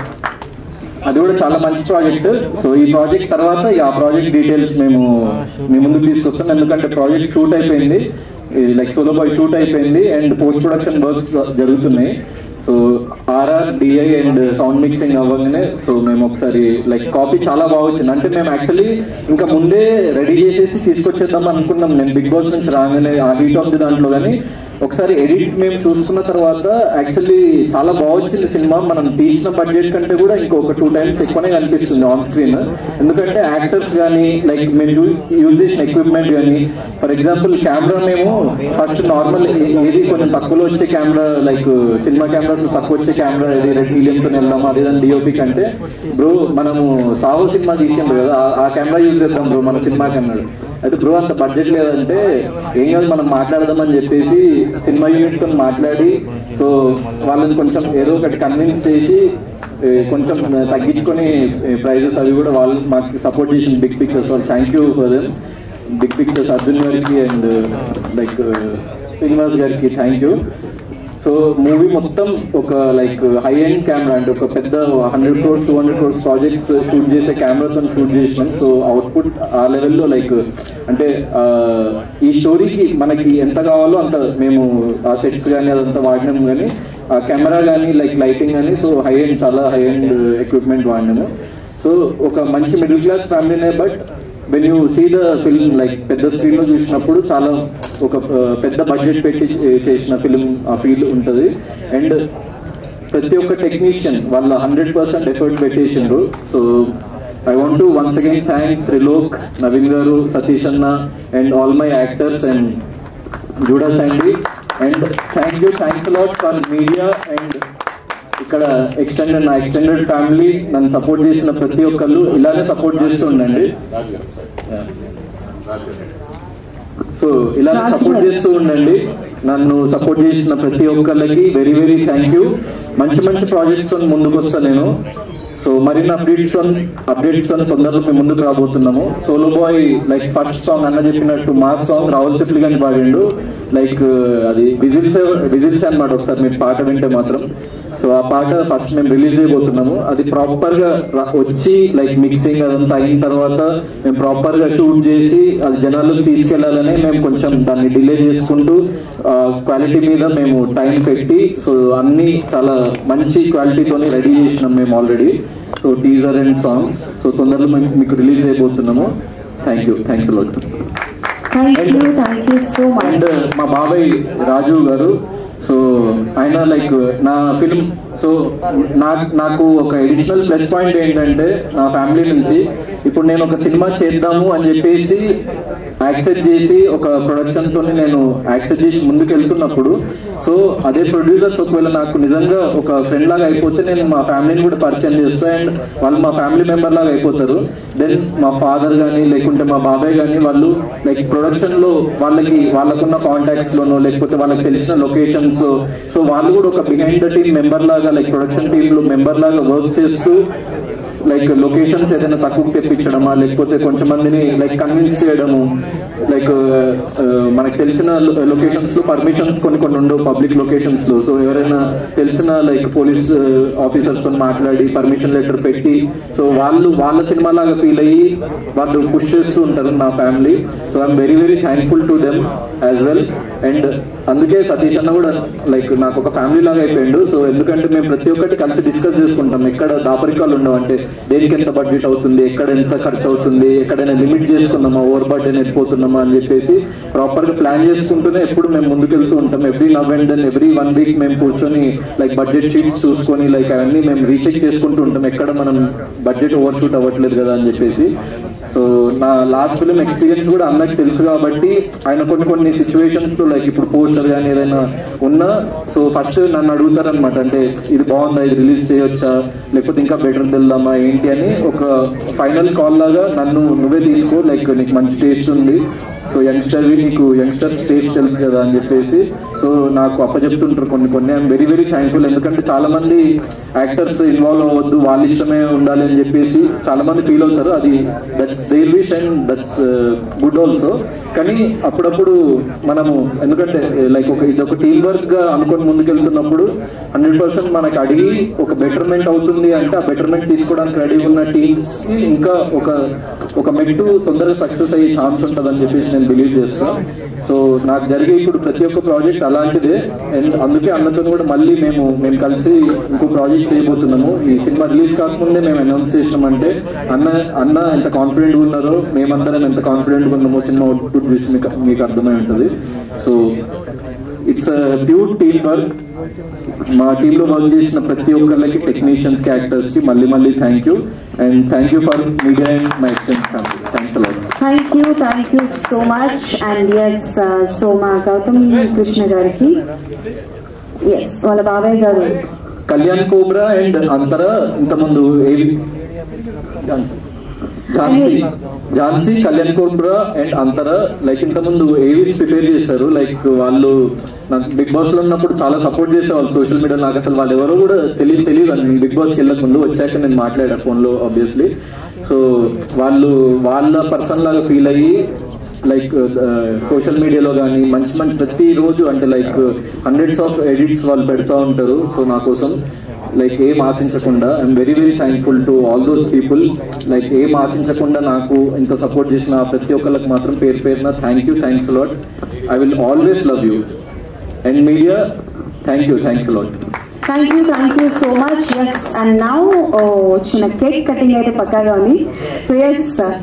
అది కూడా చాలా మంచి ప్రాజెక్ట్ సో ఈ ప్రాజెక్ట్ తర్వాత ఆ ప్రాజెక్ట్ డీటెయిల్స్ మేము మీ ముందుకు తీసుకొస్తాం ఎందుకంటే ప్రాజెక్ట్ షూట్ అయిపోయింది లైక్ సోలో బాయ్ షూట్ అయిపోయింది అండ్ పోస్ట్ ప్రొడక్షన్ వర్క్స్ జరుగుతున్నాయి so RR DI and sound mixing అవ్వగానే సో మేము ఒకసారి లైక్ కాపీ చాలా బాగా వచ్చింది అంటే మేము యాక్చువల్లీ ఇంకా ముందే రెడీ చేసేసి తీసుకొచ్చేద్దాం అనుకున్నాం నేను బిగ్ బాస్ నుంచి రాగానే ఆ హీట్ ఆఫ్ ది దాంట్లో కానీ ఒకసారి ఎడిట్ మేము చూసుకున్న తర్వాత యాక్చువల్లీ చాలా బాగా వచ్చింది సినిమా మనం తీసిన బడ్జెట్ కంటే కూడా ఇంకొక టూ టైమ్స్ ఎక్కువనే కనిపిస్తుంది ఆన్ స్క్రీన్ ఎందుకంటే యాక్టర్స్ కానీ లైక్ మేము యూజ్ చేసిన ఎక్విప్మెంట్ కానీ ఫర్ ఎగ్జాంపుల్ కెమెరా మేము ఫస్ట్ నార్మల్ ఏది కొంచెం తక్కువలో వచ్చే కెమెరా లైక్ సినిమా కెమెరాస్ తక్కువ వచ్చే కెమెరా ఏది రెడ్ హీలియం తో వెళ్దాం అదే డిఓపి కంటే బ్రో మనము సావో సినిమా తీసాం కదా ఆ- ఆ కెమెరా యూజ్ చేద్దాం బ్రో మన సినిమాకి అన్నాడు అయితే బ్రో అంత బడ్జెట్ లేదంటే ఏం కాదు మనం మాట్లాడదామని చెప్పేసి సినిమా యూనిట్ తో మాట్లాడి సో వాళ్ళని కొంచెం ఏదో ఒకటి కన్విన్స్ చేసి ఏ, కొంచెం తగ్గించుకొని ప్రైజెస్ అవి కూడా వాళ్ళు మాకు సపోర్ట్ చేసిన బిగ్ పిక్చర్స్ వాళ్ళు thank you for them big pictures Arjun గారికి అండ్ లైక్ శ్రీనివాస్ గారికి థ్యాంక్ యూ సో మూవీ మొత్తం ఒక లైక్ హై ఎండ్ కెమెరా అంటే ఒక పెద్ద hundred crores two hundred crores projects shoot చేసే కెమెరాతో షూట్ చేసినాం సో అవుట్పుట్ ఆ లెవెల్లో లైక్ అంటే ఆ, ఈ స్టోరీకి మనకి ఎంత కావాలో అంత మేము ఆ సెట్స్ కానీ అదంతా వాడినాం కానీ ఆ కెమెరా కానీ లైక్ లైటింగ్ కానీ సో హై ఎండ్ చాలా హై ఎండ్ ఎక్విప్మెంట్ వాడినాము సో ఒక మంచి మిడిల్ క్లాస్ ఫ్యామిలీనే but when you see the film like పెద్ద స్క్రీన్ లో చూసినప్పుడు చాలా ఒక ఆ, పెద్ద బడ్జెట్ పెట్టి చే- చేసిన ఫిల్మ్ ఆ ఫీల్ ఉంటది అండ్ ప్రతి ఒక్క టెక్నీషియన్ వాళ్ళ హండ్రెడ్ పర్సెంట్ ఎఫర్ట్ పెట్టేసిండ్రు so I want to once again thank Trilok Naveen గారు సతీష్ అన్న and all my actors and జూడస్ అండి and thank you thanks lot for media and ఇక్కడ ఎక్స్టెండెడ్ నా ఎక్స్టెండెడ్ ఫ్యామిలీ నన్ను సపోర్ట్ చేసిన ప్రతి ఒక్కళ్ళు ఇలానే సపోర్ట్ చేస్తూ ఉండండి సో ఇలానే సపోర్ట్ చేస్తూ ఉండండి నన్ను సపోర్ట్ చేసిన ప్రతి ఒక్కళ్ళకి వెరీ వెరీ థ్యాంక్ యూ మంచి మంచి ప్రాజెక్ట్స్ తో ముందుకు వస్తా నేను సో మరిన్ని అప్డేట్స్ అప్డేట్స్ తొందరలో మేము ముందుకు రాబోతున్నాము solo boy like first song అన్న చెప్పినట్టు మా సాంగ్ రాహుల్ సిప్లి గాని పాడిండు లైక్ అది విజిల్స్ విజిల్స్ అన్నమాట ఒకసారి మీరు పాట వింటే మాత్రం సో ఆ పాట ఫస్ట్ మేము రిలీజ్ అయిపోతున్నాము అది ప్రాపర్ గా రా- వచ్చి లైక్ మిక్సింగ్ అదంతా అయిన తర్వాత మేము ప్రాపర్ గా షూట్ చేసి అది జనాలకు తీసుకెళ్లాలని మేము కొంచెం దాన్ని డిలే చేసుకుంటూ క్వాలిటీ మీద మేము టైం పెట్టి సో అన్ని చాలా మంచి క్వాలిటీతోని రెడీ చేసినాం మేము already so teaser and songs so తొందరలో మేము మీకు రిలీజ్ అయిపోతున్నాము thank you thanks lot thank you thank you so much and మా బాబాయ్ రాజు గారు సో ఆయన లైక్ నా ఫిల్మ్ సో నాకు నాకు ఒక ఎడిషనల్ ప్లస్ పాయింట్ ఏంటంటే నా ఫ్యామిలీ నుంచి ఇప్పుడు నేను ఒక సినిమా చేద్దాము అని చెప్పేసి యాక్సెప్ట్ చేసి ఒక ప్రొడక్షన్ తోని నేను యాక్సెప్ట్ చేసి ముందుకు వెళ్తున్నప్పుడు సో అదే ప్రొడ్యూసర్స్ ఒకవేళ నాకు నిజంగా ఒక ఫ్రెండ్ లాగా అయిపోతే నేను మా ఫ్యామిలీని కూడా పరిచయం చేస్తా అండ్ వాళ్ళు మా ఫ్యామిలీ మెంబర్ లాగా అయిపోతారు దెన్ మా ఫాదర్ గానీ లేకుంటే మా బాబాయ్ గానీ వాళ్ళు లైక్ ప్రొడక్షన్ లో వాళ్ళకి వాళ్ళకున్న కాంటాక్ట్స్ లోనో లేకపోతే వాళ్ళకి తెలిసిన లొకేషన్స్ సో వాళ్ళు కూడా ఒక బిహైండ్ ద టీమ్ మెంబర్ లాగా లైక్ ప్రొడక్షన్ టీమ్ లో మెంబర్ లాగా వర్క్ చేస్తూ లైక్ లొకేషన్స్ ఏదైనా తక్కువ తెప్పించడమా లేకపోతే కొంచెం మందిని లైక్ కన్విన్స్ చేయడము లైక్ మనకు తెలిసిన లొకేషన్స్ లో పర్మిషన్స్ కొన్ని కొన్ని ఉండవు పబ్లిక్ లొకేషన్స్ లో సో ఎవరైనా తెలిసిన లైక్ పోలీస్ ఆఫీసర్స్ తో మాట్లాడి పర్మిషన్ లెటర్ పెట్టి సో వాళ్ళు వాళ్ళ సినిమా లాగా ఫీల్ అయ్యి వాళ్ళు పుష్ చేస్తూ ఉంటారు నా family so I'm very very thankful to them as well and అందుకే సతీష్ అన్న కూడా లైక్ నాకు ఒక ఫ్యామిలీ లాగా అయిపోయిండు సో ఎందుకంటే మేము ప్రతి ఒక్కటి కలిసి డిస్కస్ చేసుకుంటాం ఎక్కడ దాపరికాలు ఉండవు అంటే దేనికి ఎంత బడ్జెట్ అవుతుంది ఎక్కడ ఎంత ఖర్చు అవుతుంది ఎక్కడైనా లిమిట్ చేసుకున్నామా ఓవర్ బడ్జెట్ వెళ్ళిపోతున్నామా అని చెప్పేసి ప్రాపర్ గా ప్లాన్ చేసుకుంటూనే ఎప్పుడు మేము ముందుకెళ్తూ ఉంటాం every now and then every one week మేము కూర్చొని లైక్ బడ్జెట్ షీట్స్ చూసుకొని లైక్ అవన్నీ మేము రీచెక్ చేసుకుంటూ ఉంటాం ఎక్కడ మనం బడ్జెట్ ఓవర్ షూట్ అవ్వట్లేదు కదా అని చెప్పేసి సో నా లాస్ట్ ఫిలిం ఎక్స్పీరియన్స్ కూడా అందరికి తెలుసు కాబట్టి ఆయన కొన్ని కొన్ని సిచ్యువేషన్స్ లో లైక్ ఇప్పుడు పోస్టర్ కానీ ఏదైనా ఉన్నా సో ఫస్ట్ నన్ను అడుగుతారనమాట అంటే ఇది బాగుందా ఇది రిలీజ్ చేయొచ్చా లేకపోతే ఇంకా బెటర్ వెళ్దామా ఏంటి అని ఒక ఫైనల్ కాల్ లాగా నన్ను నువ్వే తీసుకో లైక్ నీకు మంచి టేస్ట్ ఉంది సో యంగ్స్టర్ నీకు యంగ్స్టర్ స్టేజ్ తెలుసు కదా అని చెప్పేసి సో నాకు అప్పచెప్తుంటారు కొన్ని కొన్ని ఐఎమ్ వెరీ వెరీ థ్యాంక్ఫుల్ ఎందుకంటే చాలా మంది యాక్టర్స్ ఇన్వాల్వ్ అవ్వద్దు వాళ్ళ ఇష్టమే ఉండాలి అని చెప్పేసి చాలా మంది ఫీల్ అవుతారు అది that's their wish and that's good also కానీ అప్పుడప్పుడు మనము ఎందుకంటే లైక్ ఒక ఇది ఒక టీం వర్క్ గా అనుకొని ముందుకెళ్తున్నప్పుడు హండ్రెడ్ పర్సెంట్ మనకు అడిగి ఒక బెటర్మెంట్ అవుతుంది అంటే ఆ బెటర్మెంట్ తీసుకోవడానికి రెడీ ఉన్న టీమ్స్ కి ఇంకా ఒక ఒక మెట్టు తొందరగా సక్సెస్ అయ్యే ఛాన్స్ ఉంటుంది అని చెప్పేసి నేను బిలీవ్ చేస్తాను సో నాకు జరిగే ఇప్పుడు ప్రతి ఒక్క ప్రాజెక్ట్ అలాంటిదే అండ్ అందుకే అన్నతో కూడా మళ్ళీ మేము మేము కలిసి ఇంకో ప్రాజెక్ట్ చేయబోతున్నాము ఈ సినిమా రిలీజ్ కాకముందే మేము అనౌన్స్ చేసినామంటే అన్న అన్న ఎంత కాన్ఫిడెంట్ ఉన్నారో మేమందరం ఎంత కాన్ఫిడెంట్ ఉన్నామో సినిమా అవుట్పుట్ చూసి మీకు మీకు అర్థమై ఉంటుంది so it's pure team work మా టీమ్ లో వర్క్ చేసిన ప్రతి ఒక్కరికి టెక్నీషియన్స్ కి యాక్టర్స్ కి మళ్ళీ మళ్ళీ thank you and thank you for media and my extended family thanks a lot thank you thank you so much and yes so మా గౌతమ్ కృష్ణ గారికి ఎస్ వాళ్ళ బాబాయ్ గారు కళ్యాణ్ కోబ్రా అండ్ అంతరా ఇంతకుముందు ఏవి ఝాన్సీ ఝాన్సీ కళ్యాణ్ కోబ్రా అండ్ అంతరా లైక్ ఇంతకుముందు ఏవిస్ ప్రిపేర్ చేశారు లైక్ వాళ్ళు నాకు బిగ్ బాస్ లో ఉన్నప్పుడు చాలా సపోర్ట్ చేసేవాళ్ళు సోషల్ మీడియా నాకు అసలు వాళ్ళు ఎవరో కూడా తెలియదు తెలియదు అని నేను బిగ్ బాస్ కి వెళ్ళక ముందు వచ్చాక నేను మాట్లాడా ఫోన్ లో ఆబ్వియస్లీ సో వాళ్ళు వాళ్ళ పర్సన్ లాగా ఫీల్ అయ్యి లైక్ సోషల్ మీడియాలో కానీ మంచి మంచి ప్రతి రోజు అంటే లైక్ హండ్రెడ్స్ ఆఫ్ ఎడిట్స్ వాళ్ళు పెడతా ఉంటారు సో నా కోసం లైక్ ఏం ఆశించకుండా I'm very very thankful to all those people like ఏం ఆశించకుండా నాకు ఇంత సపోర్ట్ చేసిన ప్రతి ఒక్కరికి మాత్రం పేరు పేరున thank you thanks lot I will always love you and media thank you thanks lot thank you thank you so much yes and now చిన్న కేక్ కటింగ్ అయితే పక్కాగా ఉంది yes sir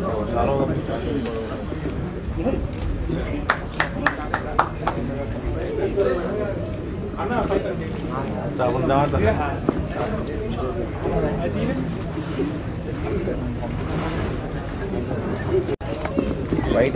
wait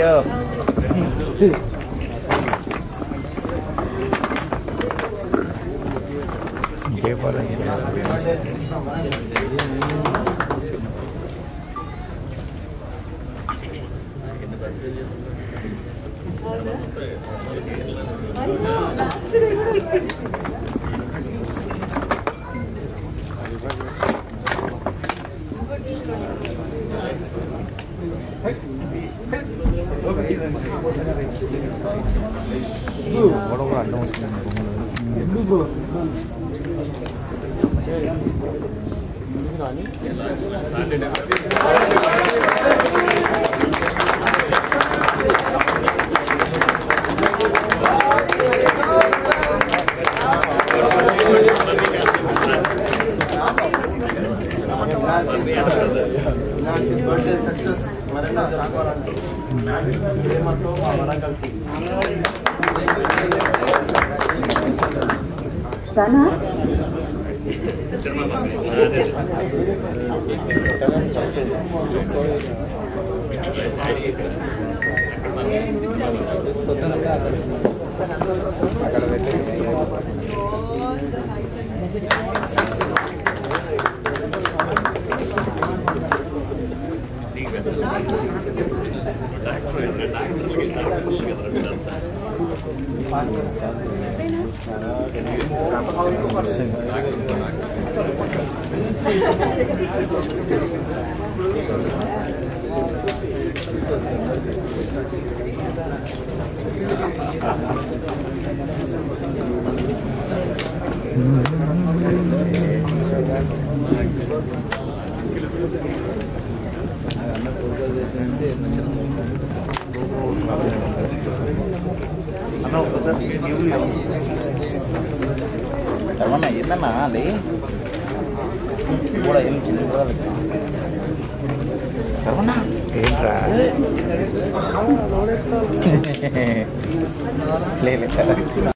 birthday success మరెన్నో జరగాలంటే ప్రేమతో మా Warangal team రానా ఏమన్నా ఏందన్నా అది కూడా ఏం కర్మన్నా ఏంట్రా లేదు